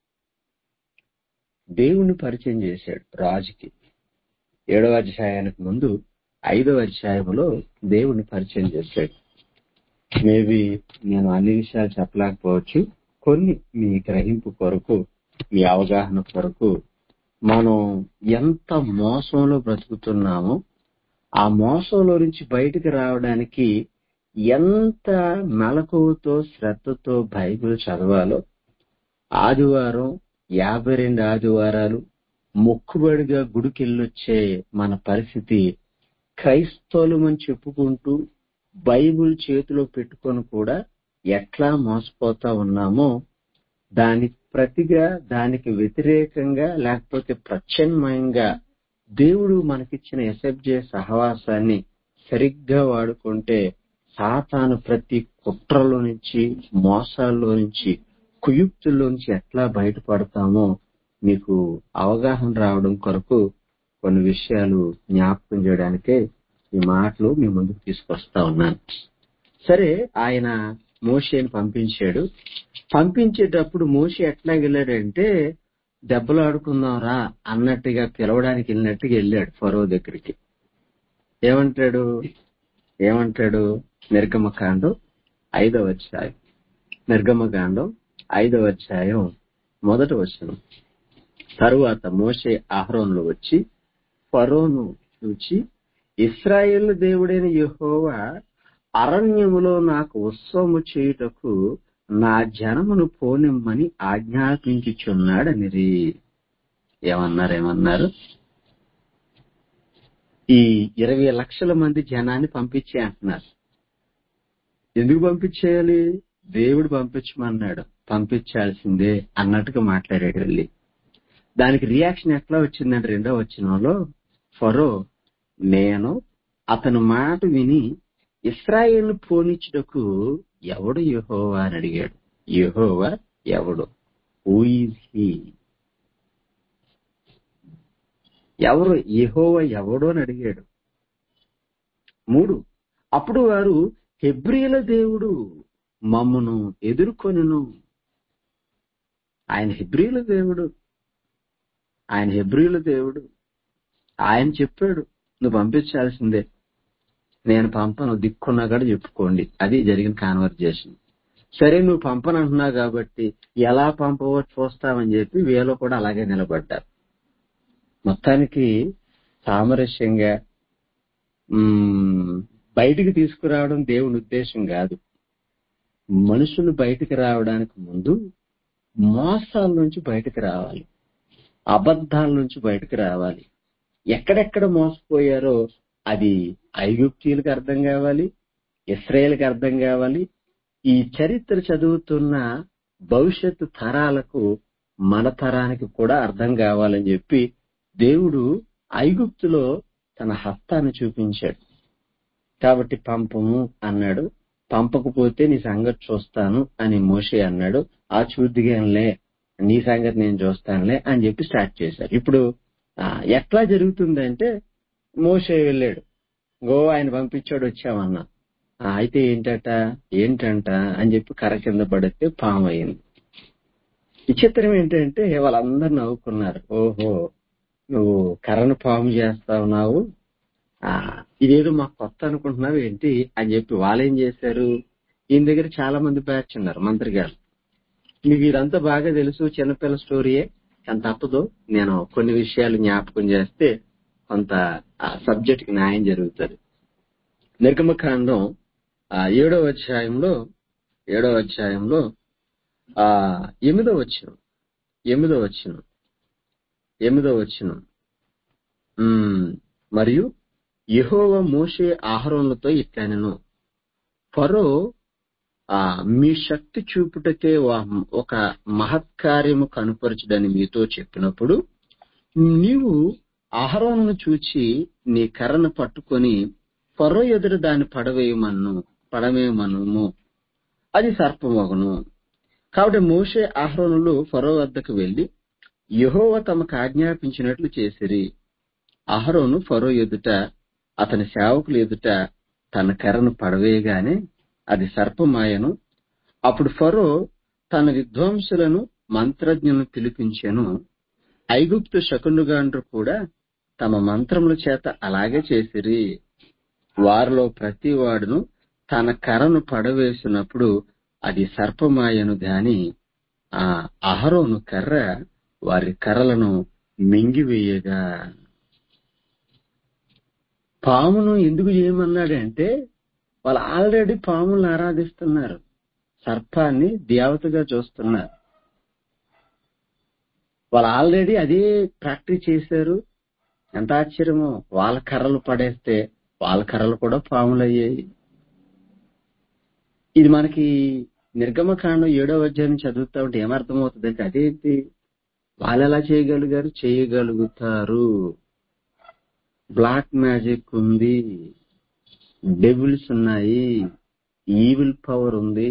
దేవుణ్ణి పరిచయం చేశాడు రాజుకి ఏడవ అధ్యాయానికి ముందు ఐదవ అధ్యాయంలో దేవుణ్ణి పరిచయం చేశాడు మేబీ నేను అన్ని విషయాలు చెప్పలేకపోవచ్చు కొన్ని మీ గ్రహింపు కొరకు మీ అవగాహన కొరకు మనం ఎంత మోసంలో బ్రతుకుతున్నామో ఆ మోసంలో నుంచి బయటకు రావడానికి ఎంత మెలకువతో శ్రద్ధతో బైబిల్ చదవాలో ఆదివారం యాభై రెండు ఆదివారాలు మొక్కుబడిగా గుడికెళ్ళొచ్చే మన పరిస్థితి క్రైస్తవులమని చెప్పుకుంటూ బైబిల్ చేతిలో పెట్టుకొని కూడా ఎట్లా మోసపోతా ఉన్నామో దానికి ప్రతిగా దానికి వ్యతిరేకంగా లేకపోతే ప్రత్యామ్నాయంగా దేవుడు మనకిచ్చిన ఎస్ఎఫ్జే సహవాసాన్ని సరిగ్గా వాడుకుంటే సాతాను ప్రతి కుట్రలో నుంచి మోసాల్లో నుంచి కుయుక్తుల్లో నుంచి ఎట్లా బయటపడతామో మీకు అవగాహన రావడం కొరకు కొన్ని విషయాలు జ్ఞాపకం చేయడానికే ఈ మాటలు మీ ముందుకు తీసుకొస్తా ఉన్నాను సరే ఆయన మోషేని పంపించాడు పంపించేటప్పుడు మోషే ఎట్లా వెళ్ళాడంటే దెబ్బలు ఆడుకుందాం రా అన్నట్టుగా పిలవడానికి వెళ్ళినట్టుగా వెళ్ళాడు ఫరో దగ్గరికి ఏమంటాడు ఏమంటాడు నిర్గమకాండం ఐదవ అధ్యాయం నిర్గమకాండం ఐదవ అధ్యాయం మొదటి వచనం తరువాత మోషే ఆహ్రోన్లో వచ్చి ఫరోను చూచి ఇస్రాయేల్ దేవుడైన యెహోవా అరణ్యములో నాకు ఉత్సవము చేయుటకు నా జనమును పోనిమ్మని ఆజ్ఞాపించుచున్నాడనిరి ఏమన్నారు ఏమన్నారు ఈ ఇరవై లక్షల మంది జనాన్ని పంపించే అంటున్నారు ఎందుకు పంపించేయాలి దేవుడు పంపించమన్నాడు పంపించాల్సిందే అన్నట్టుగా మాట్లాడాడు వెళ్ళి దానికి రియాక్షన్ ఎట్లా వచ్చిందంటే రెండో వచ్చినంలో ఫరో నేను అతని మాట విని ఇస్రాయేల్ పోనిచ్చుటకు ఎవడు యహోవా అని అడిగాడు యహోవా ఎవడు హూ ఈజ్ హీ ఎవరు యహోవా ఎవడు అని అడిగాడు మూడు అప్పుడు వారు హెబ్రియుల దేవుడు మమ్మను ఎదుర్కొనును ఆయన హెబ్రియుల దేవుడు ఆయన హెబ్రియుల దేవుడు ఆయన చెప్పాడు నువ్వు పంపించాల్సిందే నేను పంపను దిక్కున్నా కూడా చెప్పుకోండి అది జరిగిన కాన్వర్జేషన్ సరే నువ్వు పంపనంటున్నావు కాబట్టి ఎలా పంపవో చూస్తామని చెప్పి వీళ్ళు కూడా అలాగే నిలబడ్డారు మొత్తానికి సామరస్యంగా మ్మ్, బయటికి తీసుకురావడం దేవుని ఉద్దేశం కాదు మనుషులు బయటికి రావడానికి ముందు మోసాల నుంచి బయటకు రావాలి అబద్ధాల నుంచి బయటకు రావాలి ఎక్కడెక్కడ మోసపోయారో అది ఐగుప్తీయులకు అర్థం కావాలి ఇస్రాయేల్కి అర్థం కావాలి ఈ చరిత్ర చదువుతున్న భవిష్యత్తు తరాలకు మన తరానికి కూడా అర్థం కావాలని చెప్పి దేవుడు ఐగుప్తులో తన హస్తాన్ని చూపించాడు కాబట్టి పంపము అన్నాడు పంపకపోతే నీ సంగతి చూస్తాను అని మోషే అన్నాడు ఆ చూద్దిగానిలే నీ సంగతి నేను చూస్తానులే అని చెప్పి స్టార్ట్ చేశారు ఇప్పుడు ఆ, ఎట్లా జరుగుతుందంటే మోషే వెళ్ళాడు గో ఆయన పంపించాడు వచ్చామన్నా ఆ, అయితే ఏంటట ఏంటంట అని చెప్పి కర్ర కింద పడితే పాము అయింది విచిత్రం ఏంటంటే వాళ్ళందరూ నవ్వుకున్నారు ఓహో నువ్వు కర్రను పాము చేస్తా ఉన్నావు ఆ, ఇదేదో మాకు కొత్త అనుకుంటున్నావు ఏంటి అని చెప్పి వాళ్ళేం చేశారు ఈయన దగ్గర చాలా మంది బ్యాచ్ ఉన్నారు మంత్రి గారు మీకు ఇదంతా బాగా తెలుసు చిన్నపిల్ల స్టోరీయే కానీ తప్పదు నేను కొన్ని విషయాలు జ్ఞాపకం చేస్తే కొంత ఆ సబ్జెక్ట్ కి న్యాయం జరుగుతుంది నిర్గమకాండం ఆ ఏడో అధ్యాయంలో ఏడో అధ్యాయంలో ఆ ఎనిమిదో వచ్చిన ఎనిమిదో వచ్చిన ఎనిమిదో వచ్చిన మరియు యెహోవ మోషే ఆహారంలతో ఇట్లనెను ఫరో ఆ మీ శక్తి చూపుటకే వా- ఒక మహత్కార్యము కనుపరచుడని మీతో చెప్పినప్పుడు నీవు ఆహారంను చూచి నీ కర్రను పట్టుకొని ఫరో ఎదురు దాన్ని పడవేయమన్ను పడవేయమనుము అది సర్పమగును కాబట్టి మోషే ఆహ్రోనులు ఫరో వద్దకు వెళ్లి యెహోవా తమకు ఆజ్ఞాపించినట్లు చేసిరి అహరోను ఫరో ఎదుట అతని సేవకులు ఎదుట తన కర్రను పడవేయగానే అది సర్పమాయను అప్పుడు ఫరో తన విద్వాంసులను మంత్రజ్ఞులను పిలిపించెను ఐగుప్తు శకునుగాండ్రు కూడా తమ మంత్రముల చేత అలాగే చేసిరి వారిలో ప్రతి వాడును తన కర్రను పడవేసినప్పుడు అది సర్పమాయను గాని ఆ అహరోను కర్ర వారి కర్రలను మింగివేయగా పామును ఎందుకు చేయమన్నాడంటే వాళ్ళు ఆల్రెడీ పాములను ఆరాధిస్తున్నారు సర్పాన్ని దేవతగా చూస్తున్నారు వాళ్ళు ఆల్రెడీ అదే ప్రాక్టీస్ చేశారు ఎంత ఆశ్చర్యమో వాళ్ళ కర్రలు పడేస్తే వాళ్ళ కర్రలు కూడా పాములు అయ్యాయి ఇది మనకి నిర్గమకాండం ఏడో అధ్యాయం చదువుతా ఉంటే ఏమర్థమవుతుంది అంటే అదేంటి వాళ్ళు ఎలా చేయగలిగారు చేయగలుగుతారు బ్లాక్ మ్యాజిక్ ఉంది డెవిల్స్ ఉన్నాయి ఈవిల్ పవర్ ఉంది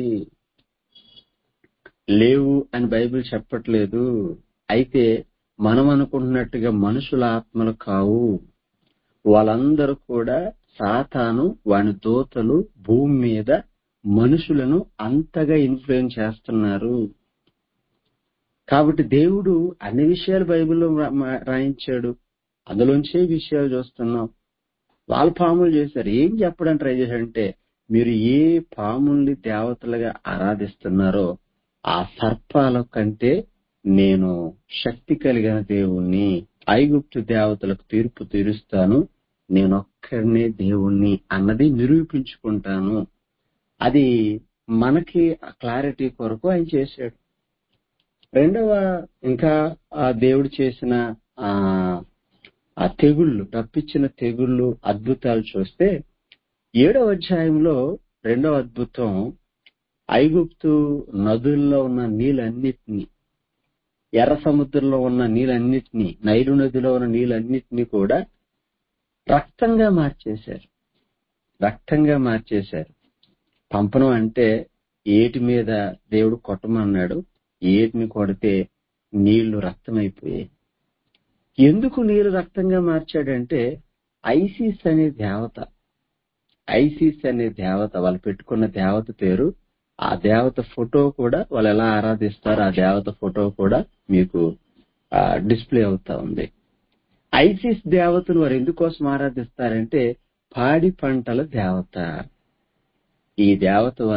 లేవు అని బైబిల్ చెప్పట్లేదు అయితే మనం అనుకుంటున్నట్టుగా మనుషుల ఆత్మలు కావు వాళ్ళందరూ కూడా సాతాను వాని దూతలు భూమి మీద మనుషులను అంతగా ఇన్ఫ్లుయెన్స్ చేస్తున్నారు కాబట్టి దేవుడు అన్ని విషయాలు బైబిల్లో రా- మా- రాయించాడు అందులోంచే విషయాలు చూస్తున్నాం వాళ్ళు పాములు చేశారు ఏం చెప్పడానికి ట్రై చేశారంటే మీరు ఏ పాముల్ని దేవతలుగా ఆరాధిస్తున్నారో ఆ సర్పాల కంటే నేను శక్తి కలిగిన దేవుణ్ణి ఐగుప్తు దేవతలకు తీర్పు తీరుస్తాను నేనొక్కడినే దేవుణ్ణి అన్నది నిరూపించుకుంటాను అది మనకి క్లారిటీ కొరకు ఆయన చేశాడు రెండవ ఇంకా ఆ దేవుడు చేసిన ఆ ఆ తెగుళ్ళు తప్పించిన తెగుళ్ళు అద్భుతాలు చూస్తే ఏడవ అధ్యాయంలో రెండవ అద్భుతం ఐగుప్తు నదుల్లో ఉన్న నీళ్ళన్నిటినీ ఎర్ర సముద్రంలో ఉన్న నీళ్ళన్నిటినీ నైలు నదిలో ఉన్న నీళ్ళన్నిటినీ కూడా రక్తంగా మార్చేశారు రక్తంగా మార్చేశారు పంపనం అంటే ఏటి మీద దేవుడు కొట్టమన్నాడు ఏటిని కొడితే నీళ్లు రక్తమైపోయాయి ఎందుకు నీరు రక్తంగా మార్చాడంటే ఐసిస్ అనే దేవత ఐసిస్ అనే దేవత వాళ్ళు పెట్టుకున్న దేవత పేరు ఆ దేవత ఫోటో కూడా వాళ్ళు ఎలా ఆరాధిస్తారో ఆ దేవత ఫోటో కూడా మీకు డిస్ప్లే అవుతా ఉంది ఐసిస్ దేవతను వారు ఎందుకోసం ఆరాధిస్తారంటే పాడి పంటల దేవత ఈ దేవత వల్ల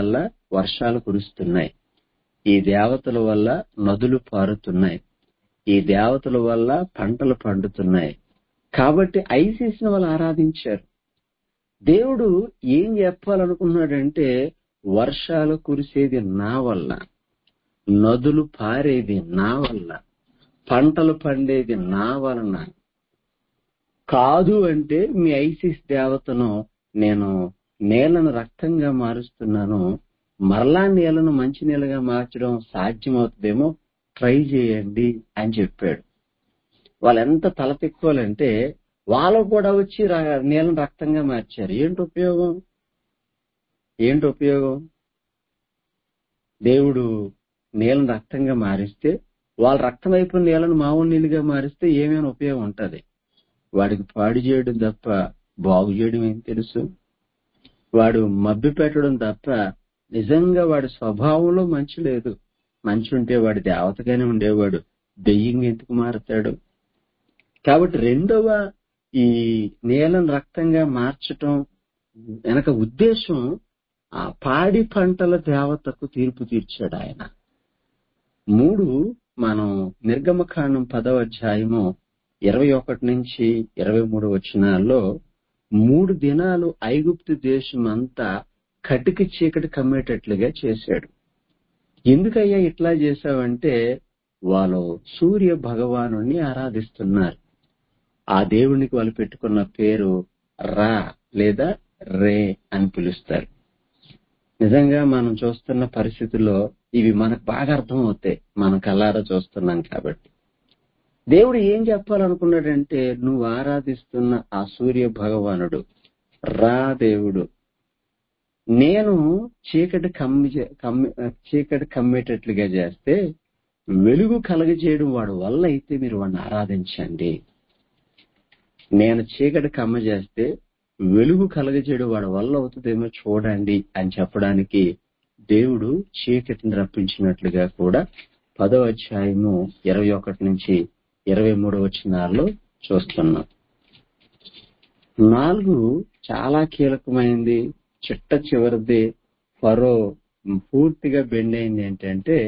వర్షాలు కురుస్తున్నాయి ఈ దేవతల వల్ల నదులు పారుతున్నాయి ఈ దేవతల వల్ల పంటలు పండుతున్నాయి కాబట్టి ఐసిస్ ని వాళ్ళు ఆరాధించారు దేవుడు ఏం చెప్పాలనుకున్నాడంటే వర్షాలు కురిసేది నా వల్ల నదులు పారేది నా వల్ల పంటలు పండేది నా వలన కాదు అంటే మీ ఐసిస్ దేవతను నేను నేలను రక్తంగా మారుస్తున్నాను మరలా నేలను మంచి నేలగా మార్చడం సాధ్యమవుతుందేమో ట్రై చేయండి అని చెప్పాడు వాళ్ళు ఎంత తలపెక్కోవాలంటే వాళ్ళు కూడా వచ్చి రా- నేలను రక్తంగా మార్చారు ఏంటి ఉపయోగం ఏంటి ఉపయోగం దేవుడు నీళ్ళను రక్తంగా మారిస్తే వాళ్ళ రక్తం అయిపోయిన నీళ్ళను మామూలు నీళ్ళుగా మారిస్తే ఏమైనా ఉపయోగం ఉంటది వాడికి పాడు చేయడం తప్ప బాగు చేయడం ఏం తెలుసు వాడు మభ్య పెట్టడం తప్ప నిజంగా వాడి స్వభావంలో మంచి లేదు మంచి ఉంటే వాడి దేవతగానే ఉండేవాడు దెయ్యంగా ఎందుకు మారుతాడు కాబట్టి రెండవ ఈ నీళ్ళను రక్తంగా మార్చటం వెనక ఉద్దేశం ఆ పాడి పంటల దేవతకు తీర్పు తీర్చాడు ఆయన మూడు మనం నిర్గమకాండం పదవ అధ్యాయము ఇరవై ఒకటి నుంచి ఇరవై మూడు వచనాల్లో మూడు దినాలు ఐగుప్తు దేశం అంతా కటికి చీకటి కమ్మేటట్లుగా చేశాడు ఎందుకయ్యా ఇట్లా చేశావంటే వాళ్ళు సూర్య భగవాను ఆరాధిస్తున్నారు ఆ దేవునికి వాళ్ళు పెట్టుకున్న పేరు రా లేదా రే అని పిలుస్తారు నిజంగా మనం చూస్తున్న పరిస్థితుల్లో ఇవి మనకు బాగా అర్థం అవుతాయి మనం కల్లారా చూస్తున్నాం కాబట్టి దేవుడు ఏం చెప్పాలనుకున్నాడంటే నువ్వు ఆరాధిస్తున్న ఆ సూర్య భగవానుడు రా దేవుడు నేను చీకటి కమ్మి కమ్మి చీకటి కమ్మేటట్లుగా చేస్తే వెలుగు కలగజేయడం వాడు వల్ల అయితే మీరు వాడిని ఆరాధించండి నేను చీకటి కమ్మ చేస్తే వెలుగు కలగజేయడం వాడి వల్ల అవుతుందేమో చూడండి అని చెప్పడానికి దేవుడు చీకటిని రప్పించినట్లుగా కూడా పదో అధ్యాయము ఇరవై ఒకటి నుంచి ఇరవై మూడు వచ్చినాల్లో చూస్తున్నాం నాలుగు చాలా కీలకమైంది చిట్ట చివరిది ఫరో పూర్తిగా బెండ్ అయింది ఏంటంటే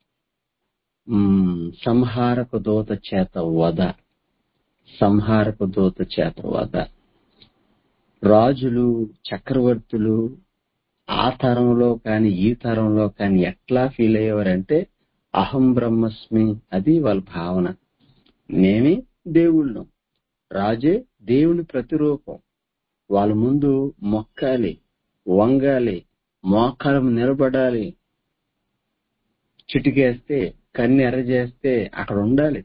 మ్, సంహారక దూత చేత వద సంహారక దూత చేత వద రాజులు చక్రవర్తులు ఆ తరంలో కానీ ఈ తరంలో కానీ ఎట్లా ఫీల్ అయ్యేవారంటే అహం బ్రహ్మస్మి అది వాళ్ళ భావన మేమే దేవుళ్ళం రాజే దేవుని ప్రతిరూపం వాళ్ళ ముందు మొక్కాలి వంగాలి మోకాలం నిలబడాలి చిటికేస్తే కన్ను ఎర్ర చేస్తే అక్కడ ఉండాలి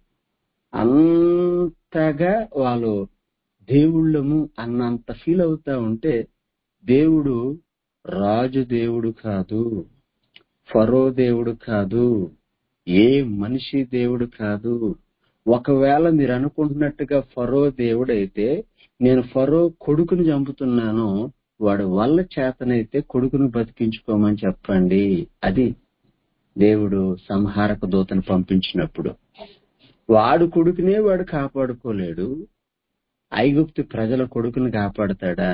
అంతగా వాళ్ళు దేవుళ్ళము అన్నంత ఫీల్ అవుతా ఉంటే దేవుడు రాజు దేవుడు కాదు ఫరో దేవుడు కాదు ఏ మనిషి దేవుడు కాదు ఒకవేళ మీరు అనుకుంటున్నట్టుగా ఫరో దేవుడైతే నేను ఫరో కొడుకుని చంపుతున్నాను వాడు వల్ల చేతనైతే కొడుకును బతికించుకోమని చెప్పండి అది దేవుడు సంహారక దూతను పంపించినప్పుడు వాడు కొడుకునే వాడు కాపాడుకోలేడు ఐగుప్తు ప్రజల కొడుకుని కాపాడతాడా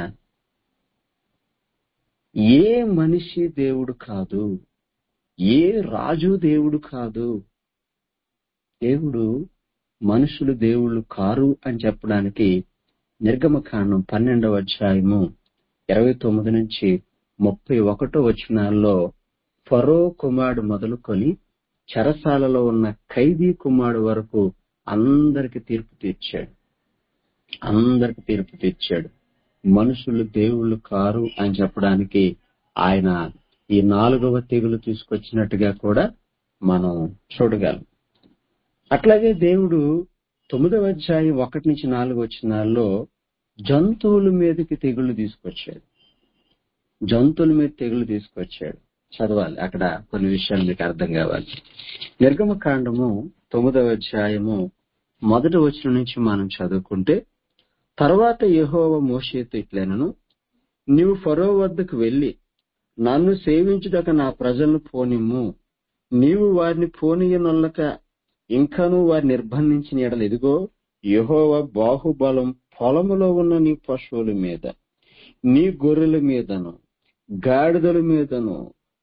ఏ మనిషి దేవుడు కాదు ఏ రాజు దేవుడు కాదు దేవుడు మనుషులు దేవుళ్ళు కారు అని చెప్పడానికి నిర్గమకాండం పన్నెండవ అధ్యాయము ఇరవై తొమ్మిది నుంచి ముప్పై ఒకటో వచనాల్లో ఫరో కుమారుడు మొదలుకొని చెరసాలలో ఉన్న ఖైదీ కుమారుడు వరకు అందరికి తీర్పు తీర్చాడు అందరికి తీర్పు తీర్చాడు మనుషులు దేవుళ్ళు కారు అని చెప్పడానికి ఆయన ఈ నాలుగవ తెగులు తీసుకొచ్చినట్టుగా కూడా మనం చూడగలం అట్లాగే దేవుడు తొమ్మిదవ అధ్యాయం ఒకటి నుంచి నాలుగు వచ్చినాల్లో జంతువుల మీదకి తెగుళ్ళు తీసుకొచ్చాడు జంతువుల మీద తెగులు తీసుకొచ్చాడు చదవాలి అక్కడ కొన్ని విషయాలు మీకు అర్థం కావాలి నిర్గమ కాండము తొమ్మిదవ అధ్యాయము మొదటి వచనం నుంచి మనం చదువుకుంటే తర్వాత యెహోవా మోషేతో ఇట్లనను నీవు ఫరో వద్దకు వెళ్లి నన్ను సేవించుటక నా ప్రజలను పోనిమ్ము నీవు వారిని పోనీయనొల్లక ఇంకనూ వారి నిర్బంధించిన ఎడలు ఎదుగో యెహోవా బాహుబలం పొలములో ఉన్న నీ పశువుల మీద నీ గొర్రెల మీదను గాడిదల మీదను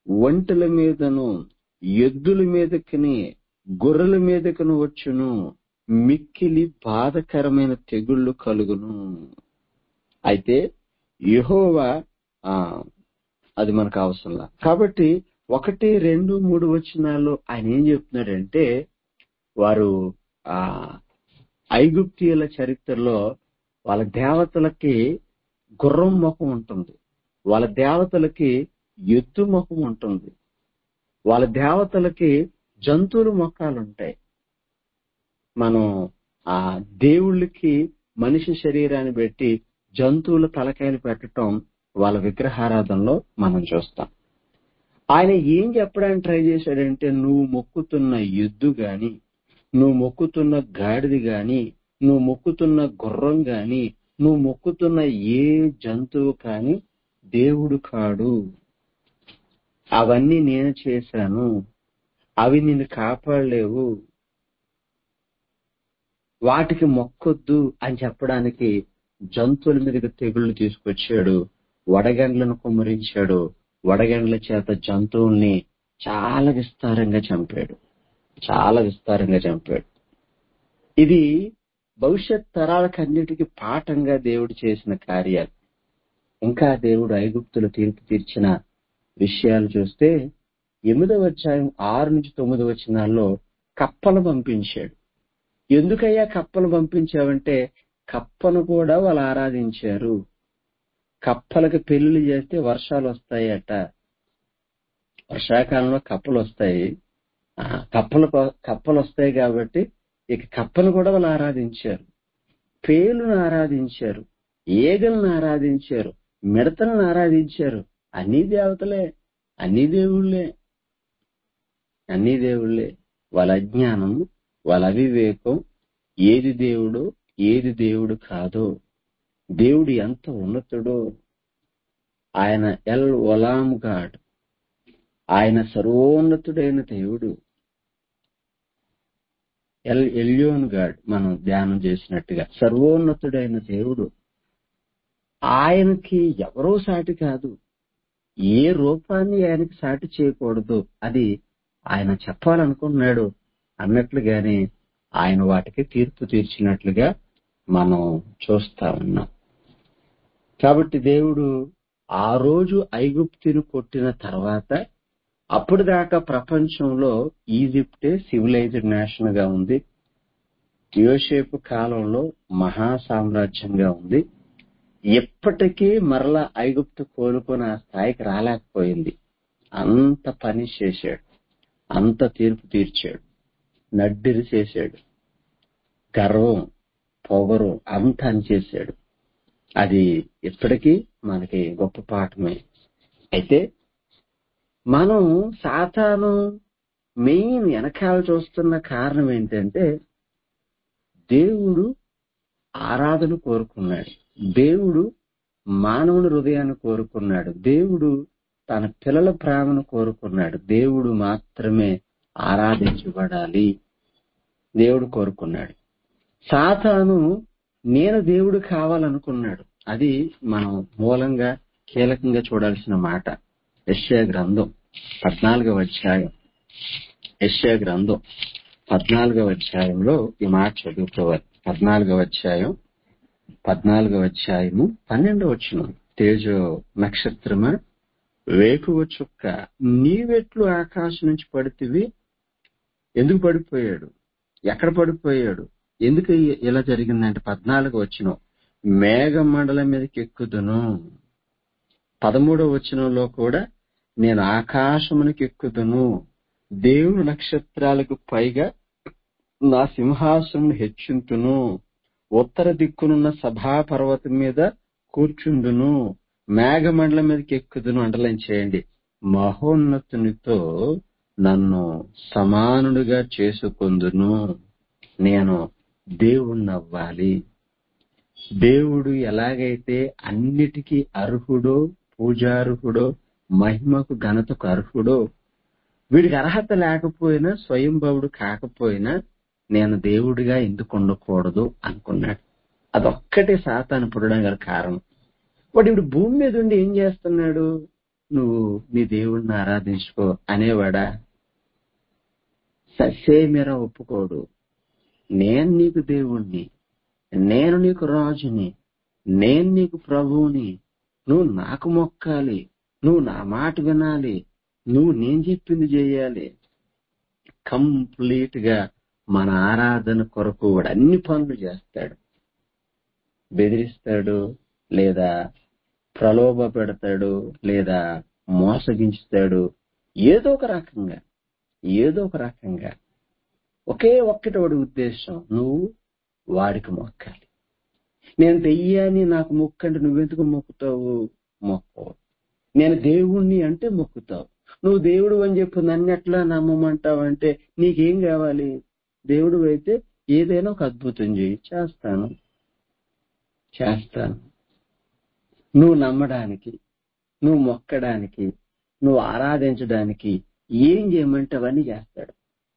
ఒంటెల మీదను ఎద్దుల మీదకిని గొర్రెల మీదకును వచ్చును మిక్కిలి బాధకరమైన తెగుళ్ళు కలుగును అయితే యెహోవా ఆ అది మనకు అవసరంలా కాబట్టి ఒకటి రెండు మూడు వచనాల్లో ఆయన ఏం చెప్తున్నాడంటే వారు ఆ ఐగుప్తీయుల చరిత్రలో వాళ్ళ దేవతలకి గుర్రం ముఖం ఉంటుంది వాళ్ళ దేవతలకి ఎద్దు ముఖం ఉంటుంది వాళ్ళ దేవతలకి జంతువుల ముఖాలు ఉంటాయి మనం ఆ దేవుళ్ళకి మనిషి శరీరాన్ని పెట్టి జంతువుల తలకాయలు పెట్టడం వాళ్ళ విగ్రహారాధనలో మనం చూస్తాం ఆయన ఏం చెప్పడానికి ట్రై చేశాడంటే నువ్వు మొక్కుతున్న ఎద్దు గాని నువ్వు మొక్కుతున్న గాడిది గాని నువ్వు మొక్కుతున్న గుర్రం గాని నువ్వు మొక్కుతున్న ఏ జంతువు కాని దేవుడు కాడు అవన్నీ నేను చేశాను అవి నిన్ను కాపాడలేవు వాటికి మొక్కొద్దు అని చెప్పడానికి జంతువుల మీదకి తెగుళ్లు తీసుకొచ్చాడు వడగండ్లను కుమ్మరించాడు వడగండ్ల చేత జంతువుల్ని చాలా విస్తారంగా చంపాడు చాలా విస్తారంగా చంపాడు ఇది భవిష్యత్ తరాలకన్నిటికీ పాఠంగా దేవుడు చేసిన కార్యాలు ఇంకా దేవుడు ఐగుప్తులు తీర్పు తీర్చిన విషయాలు చూస్తే ఎనిమిదవ అధ్యాయం ఆరు నుంచి తొమ్మిది వచనాల్లో కప్పలు పంపించాడు ఎందుకయ్యా కప్పలు పంపించావంటే కప్పను కూడా వాళ్ళు ఆరాధించారు కప్పలకు పెళ్లి చేస్తే వర్షాలు వస్తాయట వర్షాకాలంలో కప్పలు వస్తాయి ఆ, కప్పలు కప్పలు వస్తాయి కాబట్టి ఇక కప్పను కూడా వాళ్ళు ఆరాధించారు పేలును ఆరాధించారు ఏగలను ఆరాధించారు మిడతలను ఆరాధించారు అన్ని దేవతలే అన్ని దేవుళ్ళే అన్ని దేవుళ్ళే వాళ్ళ అజ్ఞానం వాళ్ళ అవివేకం ఏది దేవుడు ఏది దేవుడు కాదో దేవుడు ఎంత ఉన్నతుడో ఆయన ఎల్ ఒలాం గాడ్ ఆయన సర్వోన్నతుడైన దేవుడు ఎల్ ఎల్యోన్ గాడ్ మనం ధ్యానం చేసినట్టుగా సర్వోన్నతుడైన దేవుడు ఆయనకి ఎవరో సాటి కాదు ఏ రూపాన్ని ఆయనకి సాటి చేయకూడదు అది ఆయన చెప్పాలనుకున్నాడు అన్నట్లుగానే ఆయన వాటికి తీర్పు తీర్చినట్లుగా మనం చూస్తా ఉన్నాం కాబట్టి దేవుడు ఆ రోజు ఐగుప్తిని కొట్టిన తర్వాత అప్పుడు దాకా ప్రపంచంలో ఈజిప్టే సివిలైజ్డ్ నేషన్ గా ఉంది యోసేపు కాలంలో మహా సామ్రాజ్యంగా ఉంది ఎప్పటికీ మరలా ఐగుప్తు కోలుకొని ఆ స్థాయికి రాలేకపోయింది అంత పని చేశాడు అంత తీర్పు తీర్చాడు నడ్డిరి చేశాడు గర్వం పొగరు అంత అని చేశాడు అది ఇప్పటికీ మనకి గొప్ప పాఠమే అయితే మనం సాతాను మెయిన్ వెనకాల చూస్తున్న కారణం ఏంటంటే దేవుడు ఆరాధన కోరుకున్నాడు దేవుడు మానవుని హృదయాన్ని కోరుకున్నాడు దేవుడు తన పిల్లల ప్రేమను కోరుకున్నాడు దేవుడు మాత్రమే ఆరాధించబడాలి దేవుడు కోరుకున్నాడు సాతాను నేను దేవుడు కావాలనుకున్నాడు అది మనం మూలంగా కీలకంగా చూడాల్సిన మాట యెషయా గ్రంథం పద్నాలుగవ అధ్యాయం యెషయా గ్రంథం పద్నాలుగవ అధ్యాయంలో ఈ మాట చదువుకోవాలి పద్నాలుగవ అధ్యాయం పద్నాలుగవ అధ్యాయము పన్నెండవ వచ్చిన తేజో నక్షత్రమా వేకువ చుక్క నీవెట్లు ఆకాశం నుంచి పడితివి ఎందుకు పడిపోయాడు ఎక్కడ పడిపోయాడు ఎందుకు ఇ- ఇలా జరిగిందంటే పద్నాలుగు వచ్చిన మేఘమండలం మీదకి ఎక్కుదును పదమూడవ వచనంలో కూడా నేను ఆకాశమునికి ఎక్కుదును దేవుని నక్షత్రాలకు పైగా నా సింహాసనం హెచ్చింతును ఉత్తర దిక్కునున్న సభా పర్వతం మీద కూర్చుందును మేఘమండలం మీదకి ఎక్కుదును అండలం చేయండి మహోన్నతునితో నన్ను సమానుడిగా చేసుకుందును నేను దేవుణ్ణి అవ్వాలి దేవుడు ఎలాగైతే అన్నిటికీ అర్హుడో పూజార్హుడో మహిమకు ఘనతకు అర్హుడో వీడికి అర్హత లేకపోయినా స్వయంభవుడు కాకపోయినా నేను దేవుడిగా ఎందుకు ఉండకూడదు అనుకున్నాడు అదొక్కటే సాతాను పుట్టడం గల కారణం వాడు ఇప్పుడు భూమి మీద ఉండి ఏం చేస్తున్నాడు నువ్వు నీ దేవుణ్ణి ఆరాధించుకో అనేవాడా ససేమిర ఒప్పుకోడు నేను నీకు దేవుణ్ణి నేను నీకు రాజుని నేను నీకు ప్రభువుని నువ్వు నాకు మొక్కాలి నువ్వు నా మాట వినాలి నువ్వు నేను చెప్పింది చేయాలి కంప్లీట్ గా మన ఆరాధన కొరకు వాడు అన్ని పనులు చేస్తాడు బెదిరిస్తాడు లేదా ప్రలోభ పెడతాడు లేదా మోసగించుతాడు ఏదో ఒక రకంగా ఏదో ఒక రకంగా ఒకే ఒక్కటి వాడి ఉద్దేశం నువ్వు వాడికి మొక్కాలి నేను దెయ్యాన్ని నాకు మొక్కంటే నువ్వెందుకు మొక్కుతావు మొక్కవు నేను దేవుణ్ణి అంటే మొక్కుతావు నువ్వు దేవుడు అని చెప్పి నన్ను ఎట్లా నమ్మమంటావు అంటే నీకేం కావాలి దేవుడు అయితే ఏదైనా ఒక అద్భుతం చేయి చేస్తాను చేస్తాను నువ్వు నమ్మడానికి నువ్వు మొక్కడానికి నువ్వు ఆరాధించడానికి ఏం చేయమంటే అవన్నీ చేస్తాడు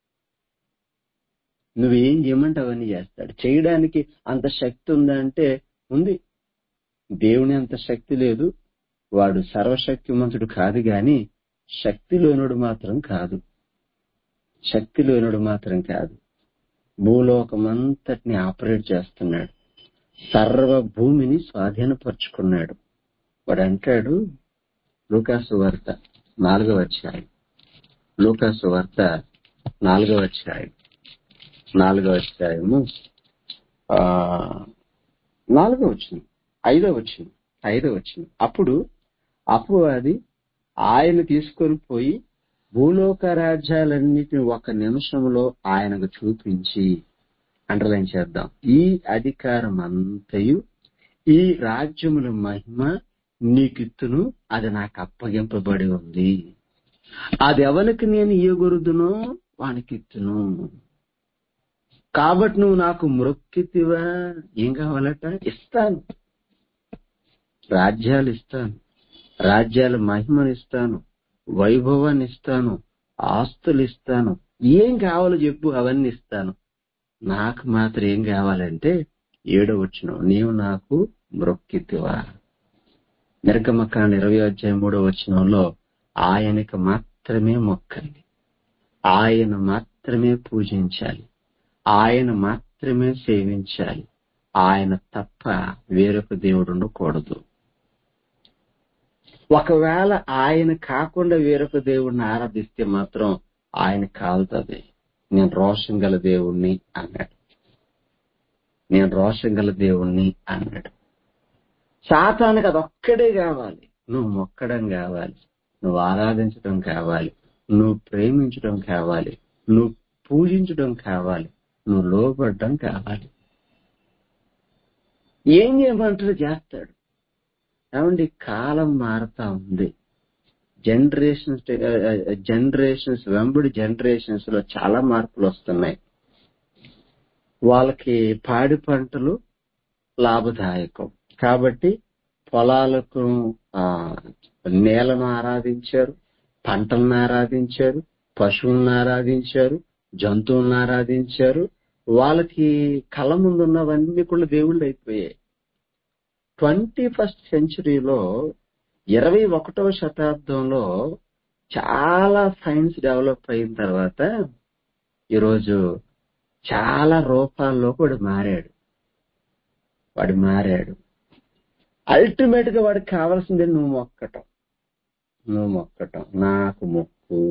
నువ్వేం చేయమంటే అవన్నీ చేస్తాడు చేయడానికి అంత శక్తి ఉందా అంటే ఉంది దేవుని అంత శక్తి లేదు వాడు సర్వశక్తిమంతుడు కాదు గాని శక్తి లేనుడు మాత్రం కాదు శక్తి లేనుడు మాత్రం కాదు భూలోకమంతటిని ఆపరేట్ చేస్తున్నాడు సర్వ భూమిని స్వాధీనపరుచుకున్నాడు వాడు అంటాడు లూకాసు వార్త నాలుగవ అధ్యాయం లూకాసు వార్త నాలుగవ అధ్యాయం నాలుగవ అధ్యాయము ఆ నాలుగవ వచ్చిన ఐదవ వచ్చిన ఐదవ వచ్చిన అప్పుడు అపవాది ఆయన తీసుకొని పోయి భూలోక రాజ్యాలన్నిటిని ఒక నిమిషంలో ఆయనకు చూపించి అండర్లైన్ చేద్దాం ఈ అధికారం అంతయు ఈ రాజ్యముల మహిమ నీకిత్తును అది నాకు అప్పగింపబడి ఉంది అది ఎవరికి నేను ఇయ్యగొరుదునో వానికిత్తును కాబట్టి నువ్వు నాకు మొక్కితివా ఏం కావాలట ఇస్తాను రాజ్యాలు ఇస్తాను రాజ్యాల మహిమను ఇస్తాను వైభవాన్ని ఇస్తాను ఆస్తులు ఇస్తాను ఏం కావాలో చెప్పు అవన్నీ ఇస్తాను నాకు మాత్రం ఏం కావాలంటే ఏడో వచ్చిన నీవు నాకు మ్రొక్కితివా నిర్గమకాండ ఇరవై అధ్యాయం మూడో వచనంలో ఆయనకు మాత్రమే మొక్కండి ఆయన మాత్రమే పూజించాలి ఆయన మాత్రమే సేవించాలి ఆయన తప్ప వేరొక దేవుడు ఉండకూడదు ఒకవేళ ఆయన కాకుండా వేరొక దేవుడిని ఆరాధిస్తే మాత్రం ఆయన కాలుతుంది నేను రోషం గల దేవుణ్ణి అన్నాడు నేను రోషం గల దేవుణ్ణి అన్నాడు శాతానికి అదొక్కడే కావాలి నువ్వు మొక్కడం కావాలి నువ్వు ఆరాధించడం కావాలి నువ్వు ప్రేమించడం కావాలి నువ్వు పూజించడం కావాలి నువ్వు లోపడడం కావాలి ఏం చేయమంటారు చేస్తాడు ఏమండి కాలం మారుతా ఉంది జనరేషన్స్ జనరేషన్స్ వెంబడి జనరేషన్స్ లో చాలా మార్పులు వస్తున్నాయి వాళ్ళకి పాడి పంటలు లాభదాయకం కాబట్టి పొలాలకు ఆ నేలను ఆరాధించారు పంటలను ఆరాధించారు పశువులను ఆరాధించారు జంతువులను ఆరాధించారు వాళ్ళకి కళ్ళ ముందు ఉన్నవన్నీ కూడా దేవుళ్ళు అయిపోయాయి ట్వంటీ ఫస్ట్ సెంచరీలో ఇరవై ఒకటవ శతాబ్దంలో చాలా సైన్స్ డెవలప్ అయిన తర్వాత ఈరోజు చాలా రూపాల్లో కూడా మారాడు వాడు మారాడు అల్టిమేట్ గా వాడికి కావాల్సింది నువ్వు మొక్కటం నువ్వు మొక్కటం నాకు మొక్కు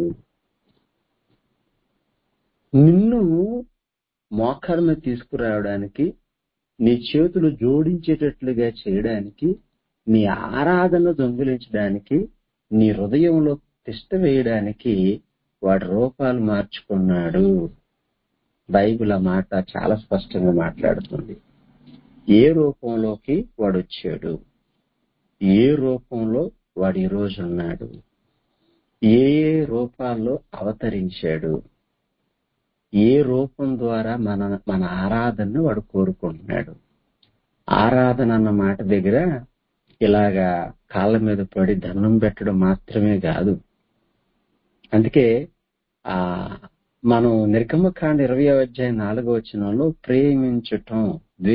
నిన్ను మోకాల మీద తీసుకురావడానికి నీ చేతులు జోడించేటట్లుగా చేయడానికి నీ ఆరాధన దొంగిలించడానికి నీ హృదయంలో తిష్ట వేయడానికి వాడి రూపాలు మార్చుకున్నాడు బైబిల్ ఆ మాట చాలా స్పష్టంగా మాట్లాడుతుంది ఏ రూపంలోకి వాడు వచ్చాడు ఏ రూపంలో వాడు ఈ రోజు ఉన్నాడు ఏ ఏ రూపాల్లో అవతరించాడు ఏ రూపం ద్వారా మన మన ఆరాధనను వాడు కోరుకుంటున్నాడు ఆరాధన అన్న మాట దగ్గర ఇలాగా కాళ్ళ మీద పడి దండం పెట్టడం మాత్రమే కాదు అందుకే ఆ మనం నిర్గమకాండ ఇరవై అధ్యాయం నాలుగో వచనంలో ప్రేమించటం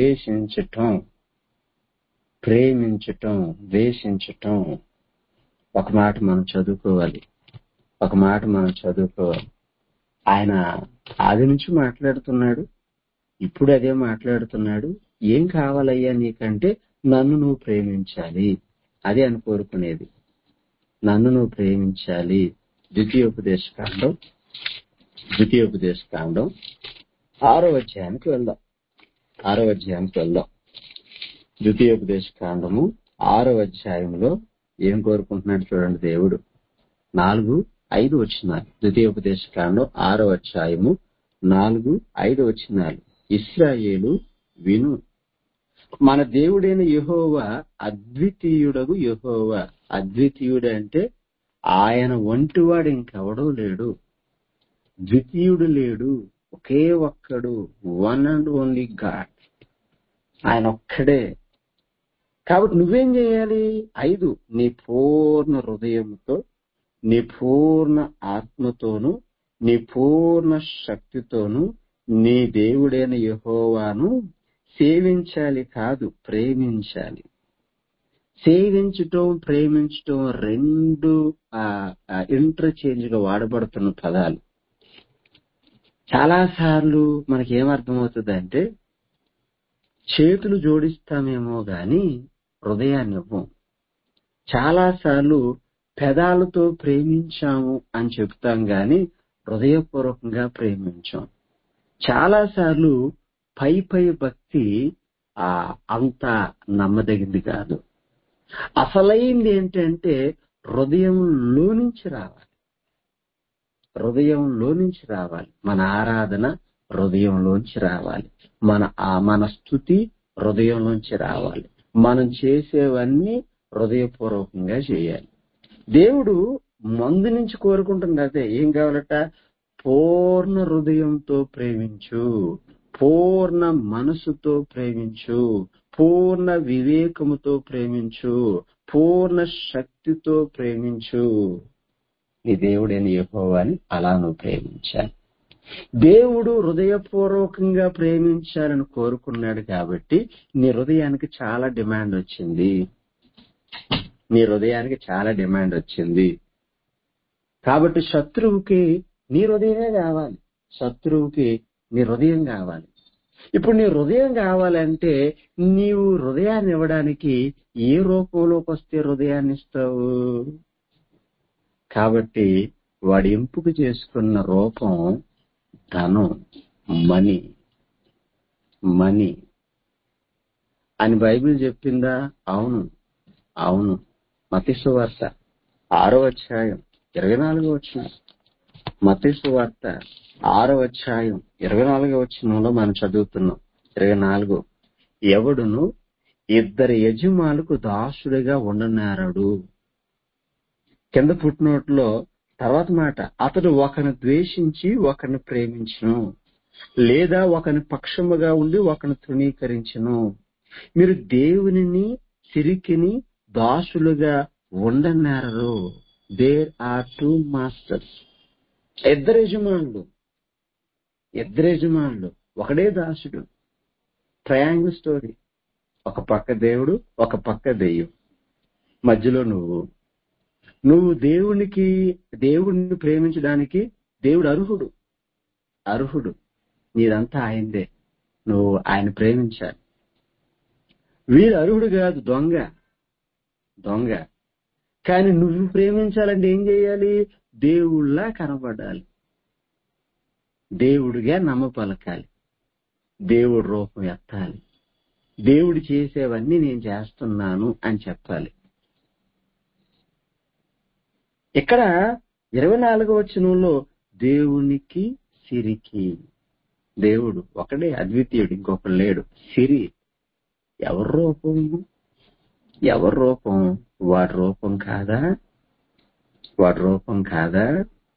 ద్వేషించటం ప్రేమించటం ద్వేషించటం ఒక మాట మనం చదువుకోవాలి ఒక మాట మనం చదువుకోవాలి ఆయన ఆది నుంచి మాట్లాడుతున్నాడు ఇప్పుడు అదే మాట్లాడుతున్నాడు ఏం కావాలయ్యా నీకంటే నన్ను నువ్వు ప్రేమించాలి అదే అని కోరుకునేది నన్ను నువ్వు ప్రేమించాలి ద్వితీయోపదేశ కాండం ద్వితీయోపదేశ కాండం ఆరో అధ్యాయానికి వెళ్దాం ఆరో అధ్యాయానికి వెళ్దాం ద్వితీయోపదేశ కాండము ఆరో అధ్యాయంలో ఏం కోరుకుంటున్నాడు చూడండి దేవుడు నాలుగు ఐదు వచ్చినాలు ద్వితీయోపదేశ కాండం ఆరో అధ్యాయము నాలుగు ఐదు వచ్చినాలు ఇస్రాయేలు విను మన దేవుడైన యెహోవా అద్వితీయుడగు యెహోవా అద్వితీయుడు అంటే ఆయన వంటివాడు ఇంకెవడూ లేడు ద్వితీయుడు లేడు ఒకే ఒక్కడు వన్ అండ్ ఓన్లీ గాడ్ ఆయన ఒక్కడే కాబట్టి నువ్వేం చేయాలి ఐదు నీ పూర్ణ హృదయంతో నీ పూర్ణ ఆత్మతోను నీ పూర్ణ శక్తితోను నీ దేవుడైన యెహోవాను సేవించాలి కాదు ప్రేమించాలి సేవించటం ప్రేమించటం రెండు ఇంటర్చేంజ్ గా వాడబడుతున్న పదాలు చాలా సార్లు మనకి ఏమర్థమవుతుంది అంటే చేతులు జోడిస్తామేమో గాని హృదయాన్ని ఇవ్వం చాలా సార్లు పెదాలతో ప్రేమించాము అని చెప్తాం గాని హృదయపూర్వకంగా ప్రేమించాం చాలా సార్లు పై పై భక్తి ఆ అంత నమ్మదగింది కాదు అసలైంది ఏంటంటే హృదయంలో నుంచి రావాలి హృదయంలో నుంచి రావాలి మన ఆరాధన హృదయంలోంచి రావాలి మన ఆ మన స్థుతి హృదయంలోంచి రావాలి మనం చేసేవన్నీ హృదయపూర్వకంగా చేయాలి దేవుడు మందు నుంచి కోరుకుంటుంది అదే ఏం కావాలట పూర్ణ హృదయంతో ప్రేమించు పూర్ణ మనసుతో ప్రేమించు పూర్ణ వివేకముతో ప్రేమించు పూర్ణ శక్తితో ప్రేమించు నీ దేవుడైన యెహోవాని అలా నువ్వు ప్రేమించాలి దేవుడు హృదయపూర్వకంగా ప్రేమించాలని కోరుకున్నాడు కాబట్టి నీ హృదయానికి చాలా డిమాండ్ వచ్చింది నీ హృదయానికి చాలా డిమాండ్ వచ్చింది కాబట్టి శత్రువుకి నీ హృదయమే కావాలి శత్రువుకి నీ హృదయం కావాలి ఇప్పుడు నీ హృదయం కావాలంటే నీవు హృదయాన్ని ఇవ్వడానికి ఏ రూపంలోకి వస్తే హృదయాన్ని ఇస్తావు కాబట్టి వాడు ఎంపిక చేసుకున్న రూపం ధనం మనీ మనీ అని బైబిల్ చెప్పిందా అవును అవును మతిసు వార్త ఆరో అధ్యాయం ఇరవై నాలుగో వచ్చిన మతిసు వార్త ఆరో అధ్యాయం ఇరవై నాలుగో వచ్చినంలో మనం చదువుతున్నాం ఇరవై నాలుగు ఎవడును ఇద్దరు యజమానులకు దాసుడిగా ఉండనేరడు కింద పుట్టినోట్లో తర్వాత మాట అతడు ఒకరిని ద్వేషించి ఒకరిని ప్రేమించును లేదా ఒకని పక్షముగా ఉండి ఒకరిని తృణీకరించును మీరు దేవునిని సిరికిని దాసులుగా ఉండనేరరు దేర్ ఆర్ టూ మాస్టర్స్ ఇద్దరు యజమానులు ఇద్దరు యజమానులు ఒకడే దాసుడు ట్రయాంగిల్ స్టోరీ ఒక పక్క దేవుడు ఒక పక్క దెయ్యం మధ్యలో నువ్వు నువ్వు దేవునికి దేవుడిని ప్రేమించడానికి దేవుడు అర్హుడు అర్హుడు నీదంతా ఆయనదే నువ్వు ఆయన ప్రేమించాలి వీడు అర్హుడు కాదు దొంగ దొంగ కానీ నువ్వు ప్రేమించాలంటే ఏం చేయాలి దేవుళ్ళ కనబడాలి దేవుడిగా నమ్మ పలకాలి దేవుడు రూపం ఎత్తాలి దేవుడు చేసేవన్నీ నేను చేస్తున్నాను అని చెప్పాలి ఇక్కడ ఇరవై నాలుగవ వచనంలో దేవునికి సిరికి దేవుడు ఒకడే అద్వితీయుడు ఇంకొకడు లేడు సిరి ఎవరి రూపం ఎవరి రూపం వాడి రూపం కాదా వాడి రూపం కాదా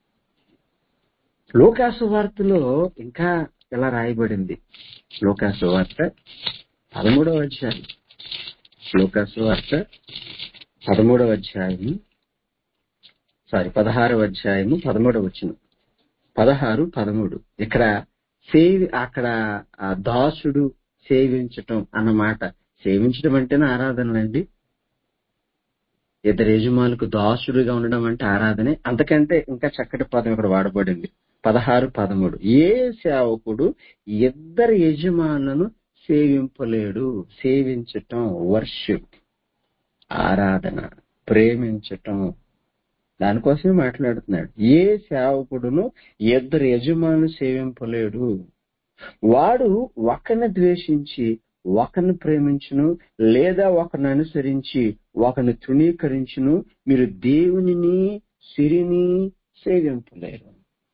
లోకాసు వార్తలో ఇంకా ఇలా రాయబడింది లోకాసు వార్త పదమూడవ అధ్యాయం లోకాసు వార్త పదమూడవ అధ్యాయము సారీ పదహారవ అధ్యాయము పదమూడవ వచ్చిన పదహారు పదమూడు ఇక్కడ సేవి అక్కడ ఆ దాసుడు సేవించటం అన్నమాట సేవించడం అంటేనే ఆరాధనలండి ఇద్దరు యజమానులకు దాసుడుగా ఉండడం అంటే ఆరాధనే అంతకంటే ఇంకా చక్కటి పదం ఇక్కడ వాడబడింది పదహారు పదమూడు ఏ సేవకుడు ఇద్దరు యజమానులను సేవింపలేడు సేవించటం వర్షిప్ ఆరాధన ప్రేమించటం దానికోసమే మాట్లాడుతున్నాడు ఏ సేవకుడును ఇద్దరు యజమానులు సేవింపలేడు వాడు ఒకరిని ద్వేషించి ఒకరిని ప్రేమించును లేదా ఒకరిని అనుసరించి ఒకరిని తృణీకరించును మీరు దేవునిని సిరిని సేవింపలేరు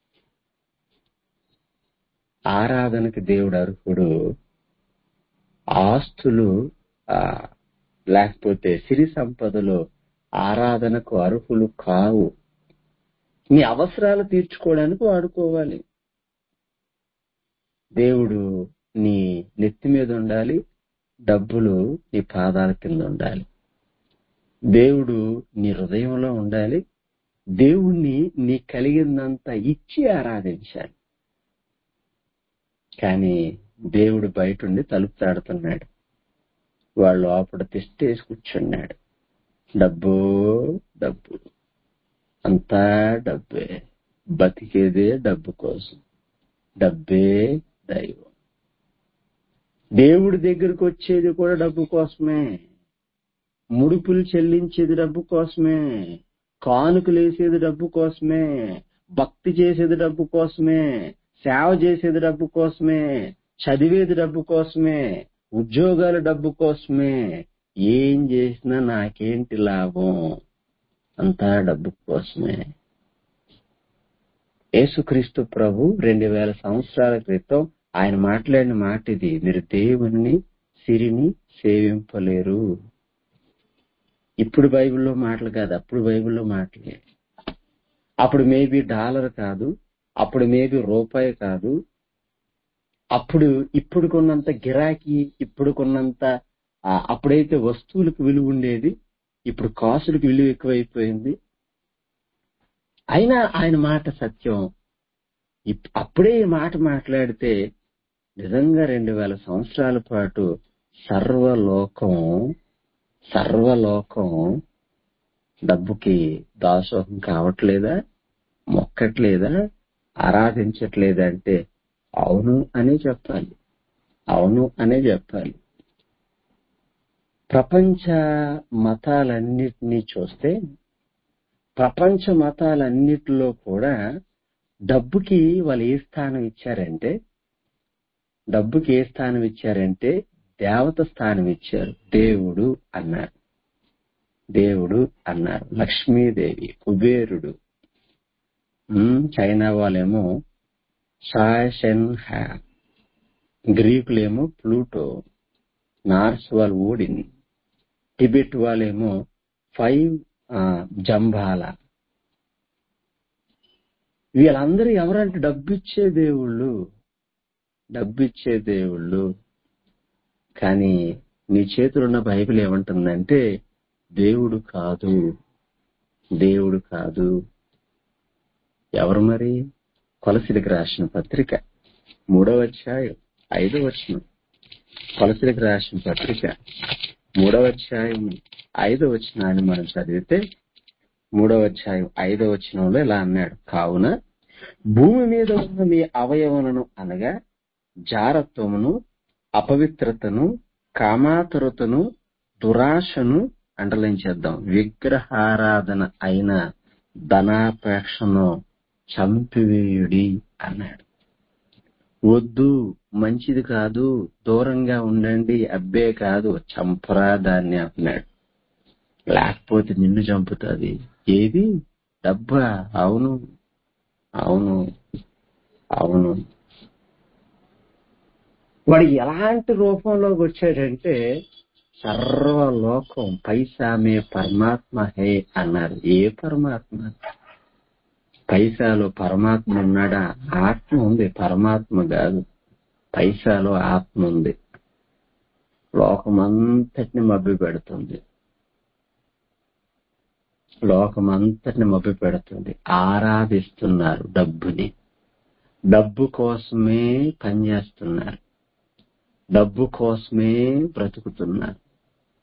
ఆరాధనకి దేవుడు అర్హుడు ఆస్తులు ఆ, లేకపోతే సిరి సంపదలు ఆరాధనకు అర్హులు కావు నీ అవసరాలు తీర్చుకోవడానికి వాడుకోవాలి దేవుడు నీ నెత్తి మీద ఉండాలి డబ్బులు నీ పాదాల కింద ఉండాలి దేవుడు నీ హృదయంలో ఉండాలి దేవుణ్ణి నీ కలిగిందంత ఇచ్చి ఆరాధించాలి కానీ దేవుడు బయట ఉండి తలుపు తాడుతున్నాడు వాళ్ళు లోపల తిష్టేసి కూర్చున్నాడు డబ్బు డబ్బు అంతా డబ్బే బతికేదే డబ్బు కోసం డబ్బే దైవం దేవుడి దగ్గరకు వచ్చేది కూడా డబ్బు కోసమే ముడుపులు చెల్లించేది డబ్బు కోసమే కానుకలు వేసేది డబ్బు కోసమే భక్తి చేసేది డబ్బు కోసమే సేవ చేసేది డబ్బు కోసమే చదివేది డబ్బు కోసమే ఉద్యోగాలు డబ్బు కోసమే ఏం చేసినా నాకేంటి లాభం అంతా డబ్బు కోసమే యేసుక్రీస్తు ప్రభు రెండు వేల సంవత్సరాల క్రితం ఆయన మాట్లాడిన మాట ఇది మీరు దేవుణ్ణి సిరిని సేవింపలేరు ఇప్పుడు బైబిల్లో మాటలు కాదు అప్పుడు బైబిల్లో మాటలే అప్పుడు మేబీ డాలర్ కాదు అప్పుడు మేబీ రూపాయి కాదు అప్పుడు ఇప్పుడుకున్నంత గిరాకీ ఇప్పుడుకున్నంత ఆ, అప్పుడైతే వస్తువులకు విలువ ఉండేది ఇప్పుడు కాసులకు విలువ ఎక్కువైపోయింది అయినా ఆయన మాట సత్యం ఇప్- అప్పుడే ఈ మాట మాట్లాడితే నిజంగా రెండు వేల సంవత్సరాల పాటు సర్వలోకం సర్వలోకం డబ్బుకి దాసోహం కావట్లేదా మొక్కట్లేదా ఆరాధించట్లేదా అంటే అవును అనే చెప్పాలి అవును అనే చెప్పాలి ప్రపంచ మతాలన్నిటినీ చూస్తే ప్రపంచ మతాలన్నిటిలో కూడా డబ్బుకి వాళ్ళు ఏ స్థానం ఇచ్చారంటే డబ్బుకి ఏ స్థానం ఇచ్చారంటే దేవత స్థానం ఇచ్చారు దేవుడు అన్నారు దేవుడు అన్నారు లక్ష్మీదేవి కుబేరుడు ఉమ్, చైనా వాళ్ళేమో షాషన్ హ్యా గ్రీకులేమో ప్లూటో నార్స్ వాళ్ళు ఓడిన్ టిబెట్ వాళ్ళేమో ఫైవ్ ఆ, జంబాల వీళ్ళందరూ ఎవరంటే డబ్బిచ్చే దేవుళ్ళు డబ్బిచ్చే దేవుళ్ళు కానీ నీ చేతిలో ఉన్న బైబిల్ ఏమంటుందంటే దేవుడు కాదు దేవుడు కాదు ఎవరు మరి కొలసిలికి రాసిన పత్రిక మూడవ అధ్యాయం ఐదవ వచనం కొలసిలికి రాసిన పత్రిక మూడవ అధ్యాయం ఐదవ వచనాన్ని మనం చదివితే మూడవ అధ్యాయం ఐదవ వచనంలో ఇలా అన్నాడు కావున భూమి మీద ఉన్న మీ అవయవలను అనగా జారత్వమును అపవిత్రతను కామాతురతను దురాశను అండర్లైన్ చేద్దాం విగ్రహారాధన అయిన ధనాపేక్షను చంపివేయుడి అన్నాడు వద్దు మంచిది కాదు దూరంగా ఉండండి అబ్బే కాదు చంపరా దాన్ని అన్నాడు లేకపోతే నిన్ను చంపుతుంది ఏది డబ్బా అవును అవును అవును వాడు ఎలాంటి రూపంలోకి వచ్చాడంటే సర్వలోకం పైసామే పరమాత్మ హే అన్నారు ఏ పరమాత్మ పైసాలో పరమాత్మ ఉన్నాడా ఆత్మ ఉంది పరమాత్మ కాదు పైసాలో ఆత్మ ఉంది లోకమంతటిని మభ్య పెడుతుంది లోకమంతటిని మభ్య పెడుతుంది ఆరాధిస్తున్నారు డబ్బుని డబ్బు కోసమే పనిచేస్తున్నారు డబ్బు కోసమే బ్రతుకుతున్నారు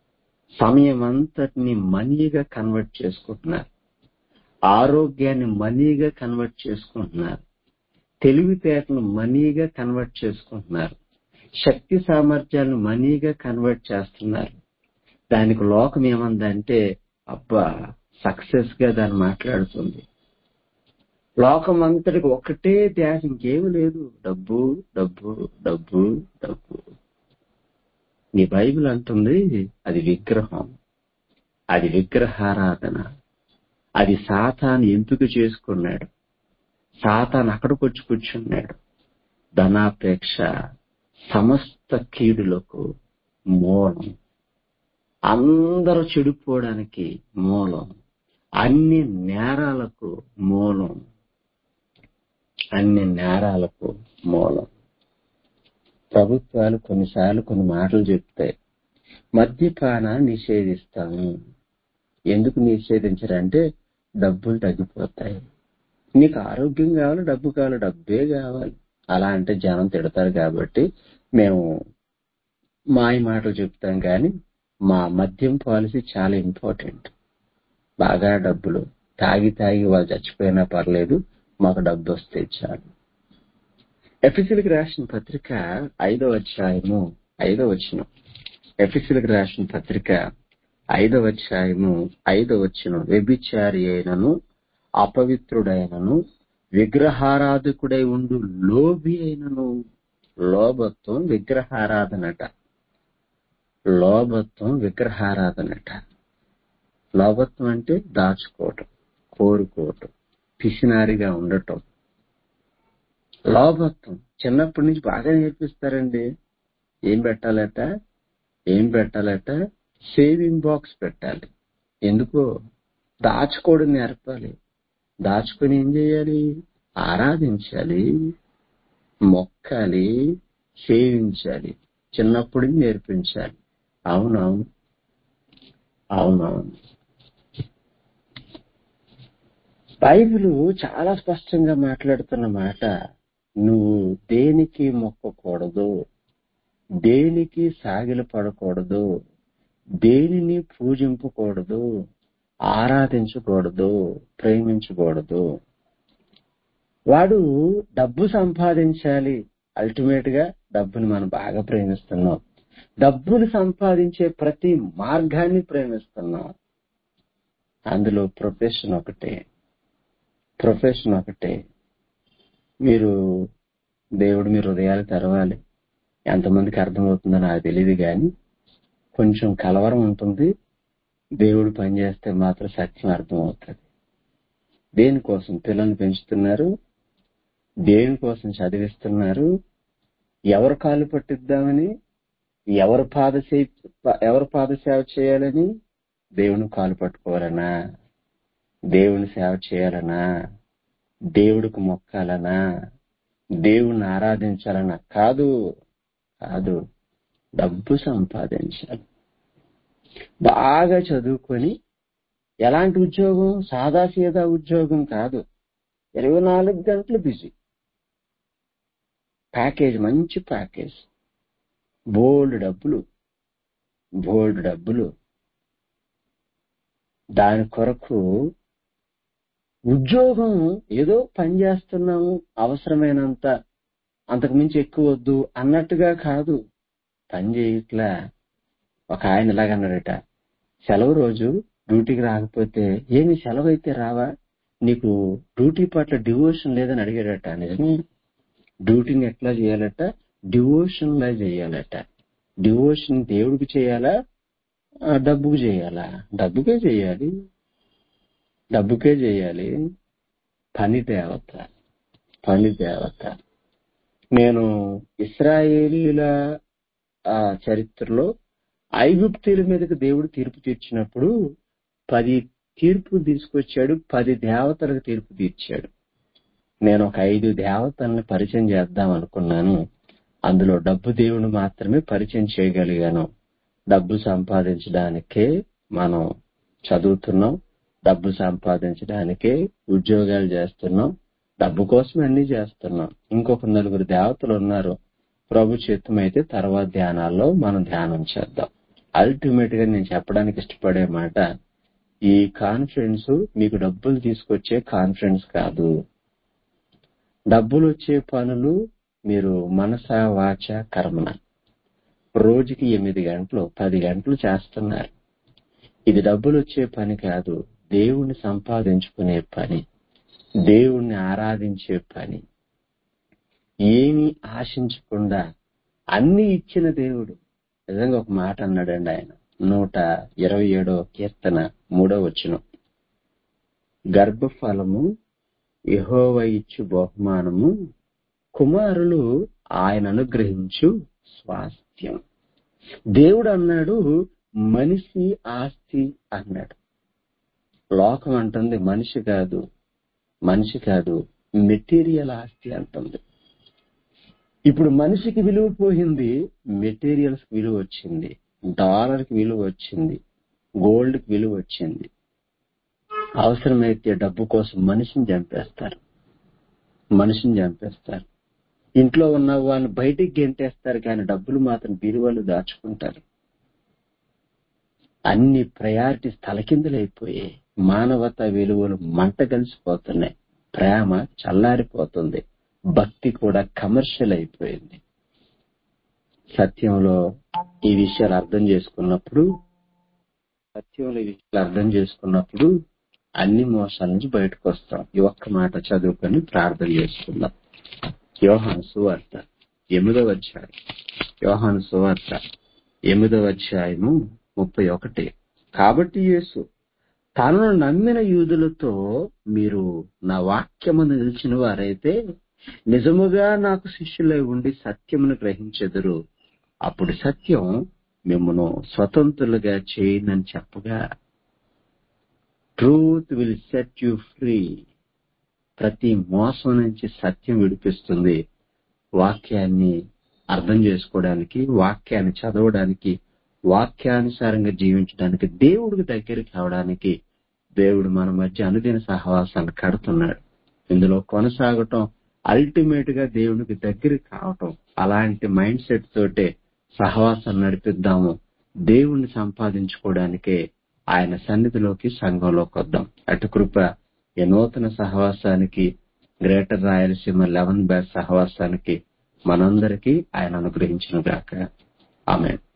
సమయం అంతటిని మనీగా కన్వర్ట్ చేసుకుంటున్నారు ఆరోగ్యాన్ని మనీగా కన్వర్ట్ చేసుకుంటున్నారు తెలివితేటలు మనీగా కన్వర్ట్ చేసుకుంటున్నారు శక్తి సామర్థ్యాలను మనీగా కన్వర్ట్ చేస్తున్నారు దానికి లోకం ఏమందంటే అబ్బా సక్సెస్ గా దాన్ని మాట్లాడుతుంది లోకం అంతటికి ఒకటే ధ్యాస ఇంకేమి లేదు డబ్బు డబ్బు డబ్బు డబ్బు నీ బైబిల్ అంటుంది అది విగ్రహం అది విగ్రహారాధన అది సాతాను ఎంపిక చేసుకున్నాడు సాతాను అక్కడికి వచ్చి కూర్చున్నాడు ధనాపేక్ష సమస్త కీడులకు మూలం అందరూ చెడిపోవడానికి మూలం అన్ని నేరాలకు మూలం అన్ని నేరాలకు మూలం ప్రభుత్వాలు కొన్నిసార్లు కొన్ని మాటలు చెప్తాయి మద్యపాన నిషేధిస్తాము ఎందుకు నిషేధించరంటే డబ్బులు తగ్గిపోతాయి నీకు ఆరోగ్యం కావాలి డబ్బు కావాలి డబ్బే కావాలి అలా అంటే జనం తిడతారు కాబట్టి మేము మాయ మాటలు చెప్తాం కానీ మా మద్యం పాలసీ చాలా ఇంపార్టెంట్ బాగా డబ్బులు తాగి తాగి వాళ్ళు చచ్చిపోయినా పర్లేదు మాకు డబ్బు వస్తే చాలు ఎఫిసిల్కి రాసిన పత్రిక ఐదో అధ్యాయము ఐదో వచనం ఎఫిసిల్కి రాసిన పత్రిక ఐదవ అధ్యాయము ఐదవ వచనం వ్యభిచారి అయినను అపవిత్రుడైనను విగ్రహారాధకుడై ఉండు లోభి అయినను లోభత్వం విగ్రహారాధనట లోభత్వం విగ్రహారాధనట లోభత్వం అంటే దాచుకోవటం కోరుకోవటం పిసినారిగా ఉండటం లోభత్వం చిన్నప్పటి నుంచి బాగా నేర్పిస్తారండి ఏం పెట్టాలట ఏం పెట్టాలట సేవింగ్ బాక్స్ పెట్టాలి ఎందుకో దాచుకోవడం నేర్పాలి దాచుకొని ఏం చేయాలి ఆరాధించాలి మొక్కాలి సేవించాలి చిన్నప్పుడు నేర్పించాలి అవునవును అవునవును బైబిల్ చాలా స్పష్టంగా మాట్లాడుతున్న మాట నువ్వు దేనికి మొక్కకూడదు దేనికి సాగిల పడకూడదు దేనిని పూజింపకూడదు ఆరాధించకూడదు ప్రేమించకూడదు వాడు డబ్బు సంపాదించాలి అల్టిమేట్ గా డబ్బుని మనం బాగా ప్రేమిస్తున్నాం డబ్బులు సంపాదించే ప్రతి మార్గాన్ని ప్రేమిస్తున్నాం అందులో ప్రొఫెషన్ ఒకటే ప్రొఫెషన్ ఒకటే మీరు దేవుడు మీ హృదయాలు తెరవాలి ఎంతమందికి అర్థమవుతుందో నాకు తెలియదు కానీ కొంచెం కలవరం ఉంటుంది దేవుడు పనిచేస్తే మాత్రం సత్యం అర్థమవుతుంది దేనికోసం పిల్లల్ని పెంచుతున్నారు దేనికోసం చదివిస్తున్నారు ఎవరు కాలు పట్టిద్దామని ఎవరు పాద ఎవరు పాద సేవ చేయాలని దేవుని కాలు పట్టుకోవాలనా దేవుని సేవ చేయాలనా దేవుడికి మొక్కాలనా దేవుణ్ణి ఆరాధించాలనా కాదు కాదు డబ్బు సంపాదించాలి బాగా చదువుకొని ఎలాంటి ఉద్యోగం సాదా సీదా ఉద్యోగం కాదు ఇరవై నాలుగు గంటలు బిజీ ప్యాకేజ్ మంచి ప్యాకేజ్ బోల్డ్ డబ్బులు బోల్డ్ డబ్బులు దాని కొరకు ఉద్యోగం ఏదో పని చేస్తున్నాము అవసరమైనంత అంతకు మించి ఎక్కువ వద్దు అన్నట్టుగా కాదు పని చేయట్లా ఒక ఆయన ఇలాగన్నాడట సెలవు రోజు డ్యూటీకి రాకపోతే ఏమి సెలవు అయితే రావా నీకు డ్యూటీ పట్ల డివోషన్ లేదని అడిగాడట నిజమే డ్యూటీని ఎట్లా చేయాలట డివోషన్ లా చేయాలట డివోషన్ దేవుడికి చేయాలా డబ్బుకు చేయాలా డబ్బుకే చేయాలి డబ్బుకే చేయాలి పని దేవత పని దేవత నేను ఇస్రాయేలీల చరిత్రలో ఐగుప్తీల మీదకి దేవుడు తీర్పు తీర్చినప్పుడు పది తీర్పు తీసుకొచ్చాడు పది దేవతలకు తీర్పు తీర్చాడు నేను ఒక ఐదు దేవతల్ని పరిచయం చేద్దాం అనుకున్నాను అందులో డబ్బు దేవుని మాత్రమే పరిచయం చేయగలిగాను డబ్బు సంపాదించడానికే మనం చదువుతున్నాం డబ్బు సంపాదించడానికే ఉద్యోగాలు చేస్తున్నాం డబ్బు కోసం అన్ని చేస్తున్నాం ఇంకొక నలుగురు దేవతలు ఉన్నారు ప్రభు చిత్తమైతే తర్వాత ధ్యానాల్లో మనం ధ్యానం చేద్దాం అల్టిమేట్ గా నేను చెప్పడానికి ఇష్టపడే మాట ఈ కాన్ఫిడెన్స్ మీకు డబ్బులు తీసుకొచ్చే కాన్ఫిడెన్స్ కాదు డబ్బులు వచ్చే పనులు మీరు మనస వాచ కర్మన రోజుకి ఎనిమిది గంటలు పది గంటలు చేస్తున్నారు ఇది డబ్బులు వచ్చే పని కాదు దేవుణ్ణి సంపాదించుకునే పని దేవుణ్ణి ఆరాధించే పని ఏమి ఆశించకుండా అన్ని ఇచ్చిన దేవుడు నిజంగా ఒక మాట అన్నాడండి ఆయన నూట ఇరవై ఏడో కీర్తన మూడో వచ్చిన గర్భఫలము యహోవ ఇచ్చు బహుమానము కుమారులు ఆయన అనుగ్రహించు స్వాస్థ్యం దేవుడు అన్నాడు మనిషి ఆస్తి అన్నాడు లోకం అంటుంది మనిషి కాదు మనిషి కాదు మెటీరియల్ ఆస్తి అంటుంది ఇప్పుడు మనిషికి విలువ పోయింది మెటీరియల్స్ విలువ వచ్చింది డాలర్ కి విలువ వచ్చింది గోల్డ్ కి విలువ వచ్చింది అవసరమైతే డబ్బు కోసం మనిషిని చంపేస్తారు మనిషిని చంపేస్తారు ఇంట్లో ఉన్న వాళ్ళని బయటికి గెంటేస్తారు కానీ డబ్బులు మాత్రం బీరువాళ్ళు దాచుకుంటారు అన్ని ప్రయారిటీస్ తలకిందులైపోయాయి మానవత విలువలు మంట కలిసిపోతున్నాయి ప్రేమ చల్లారిపోతుంది భక్తి కూడా కమర్షియల్ అయిపోయింది సత్యంలో ఈ విషయాలు అర్థం చేసుకున్నప్పుడు సత్యంలో ఈ విషయాలు అర్థం చేసుకున్నప్పుడు అన్ని మోసాల నుంచి బయటకు వస్తాం ఈ ఒక్క మాట చదువుకొని ప్రార్థన చేసుకుందాం యోహాను సువార్త ఎనిమిదవ అధ్యాయం యోహాను సువార్త ఎనిమిదవ అధ్యాయము ముప్పై ఒకటి కాబట్టి యేసు తనను నమ్మిన యూదులతో మీరు నా వాక్యమును నిలిచిన వారైతే నిజముగా నాకు శిష్యులై ఉండి సత్యమును గ్రహించెదరు అప్పుడు సత్యం మిమ్మను స్వతంత్రులుగా చేయనని చెప్పగా truth will set you free ప్రతి మోసం నుంచి సత్యం విడిపిస్తుంది వాక్యాన్ని అర్థం చేసుకోవడానికి వాక్యాన్ని చదవడానికి వాక్యానుసారంగా జీవించడానికి దేవుడికి దగ్గరికి అవడానికి దేవుడు మన మధ్య అనుదిన సహవాసాన్ని కడుతున్నాడు ఇందులో కొనసాగటం అల్టిమేట్ గా దేవునికి దగ్గర కావటం అలాంటి మైండ్ సెట్ తోటే సహవాసం నడిపిద్దాము దేవుణ్ణి సంపాదించుకోవడానికే ఆయన సన్నిధిలోకి సంఘంలోకి వద్దాం అటు కృప ఈ నూతన సహవాసానికి గ్రేటర్ రాయలసీమ లెవెన్ బ్యాచ్ సహవాసానికి మనందరికీ ఆయన అనుగ్రహించిన గాక ఆమె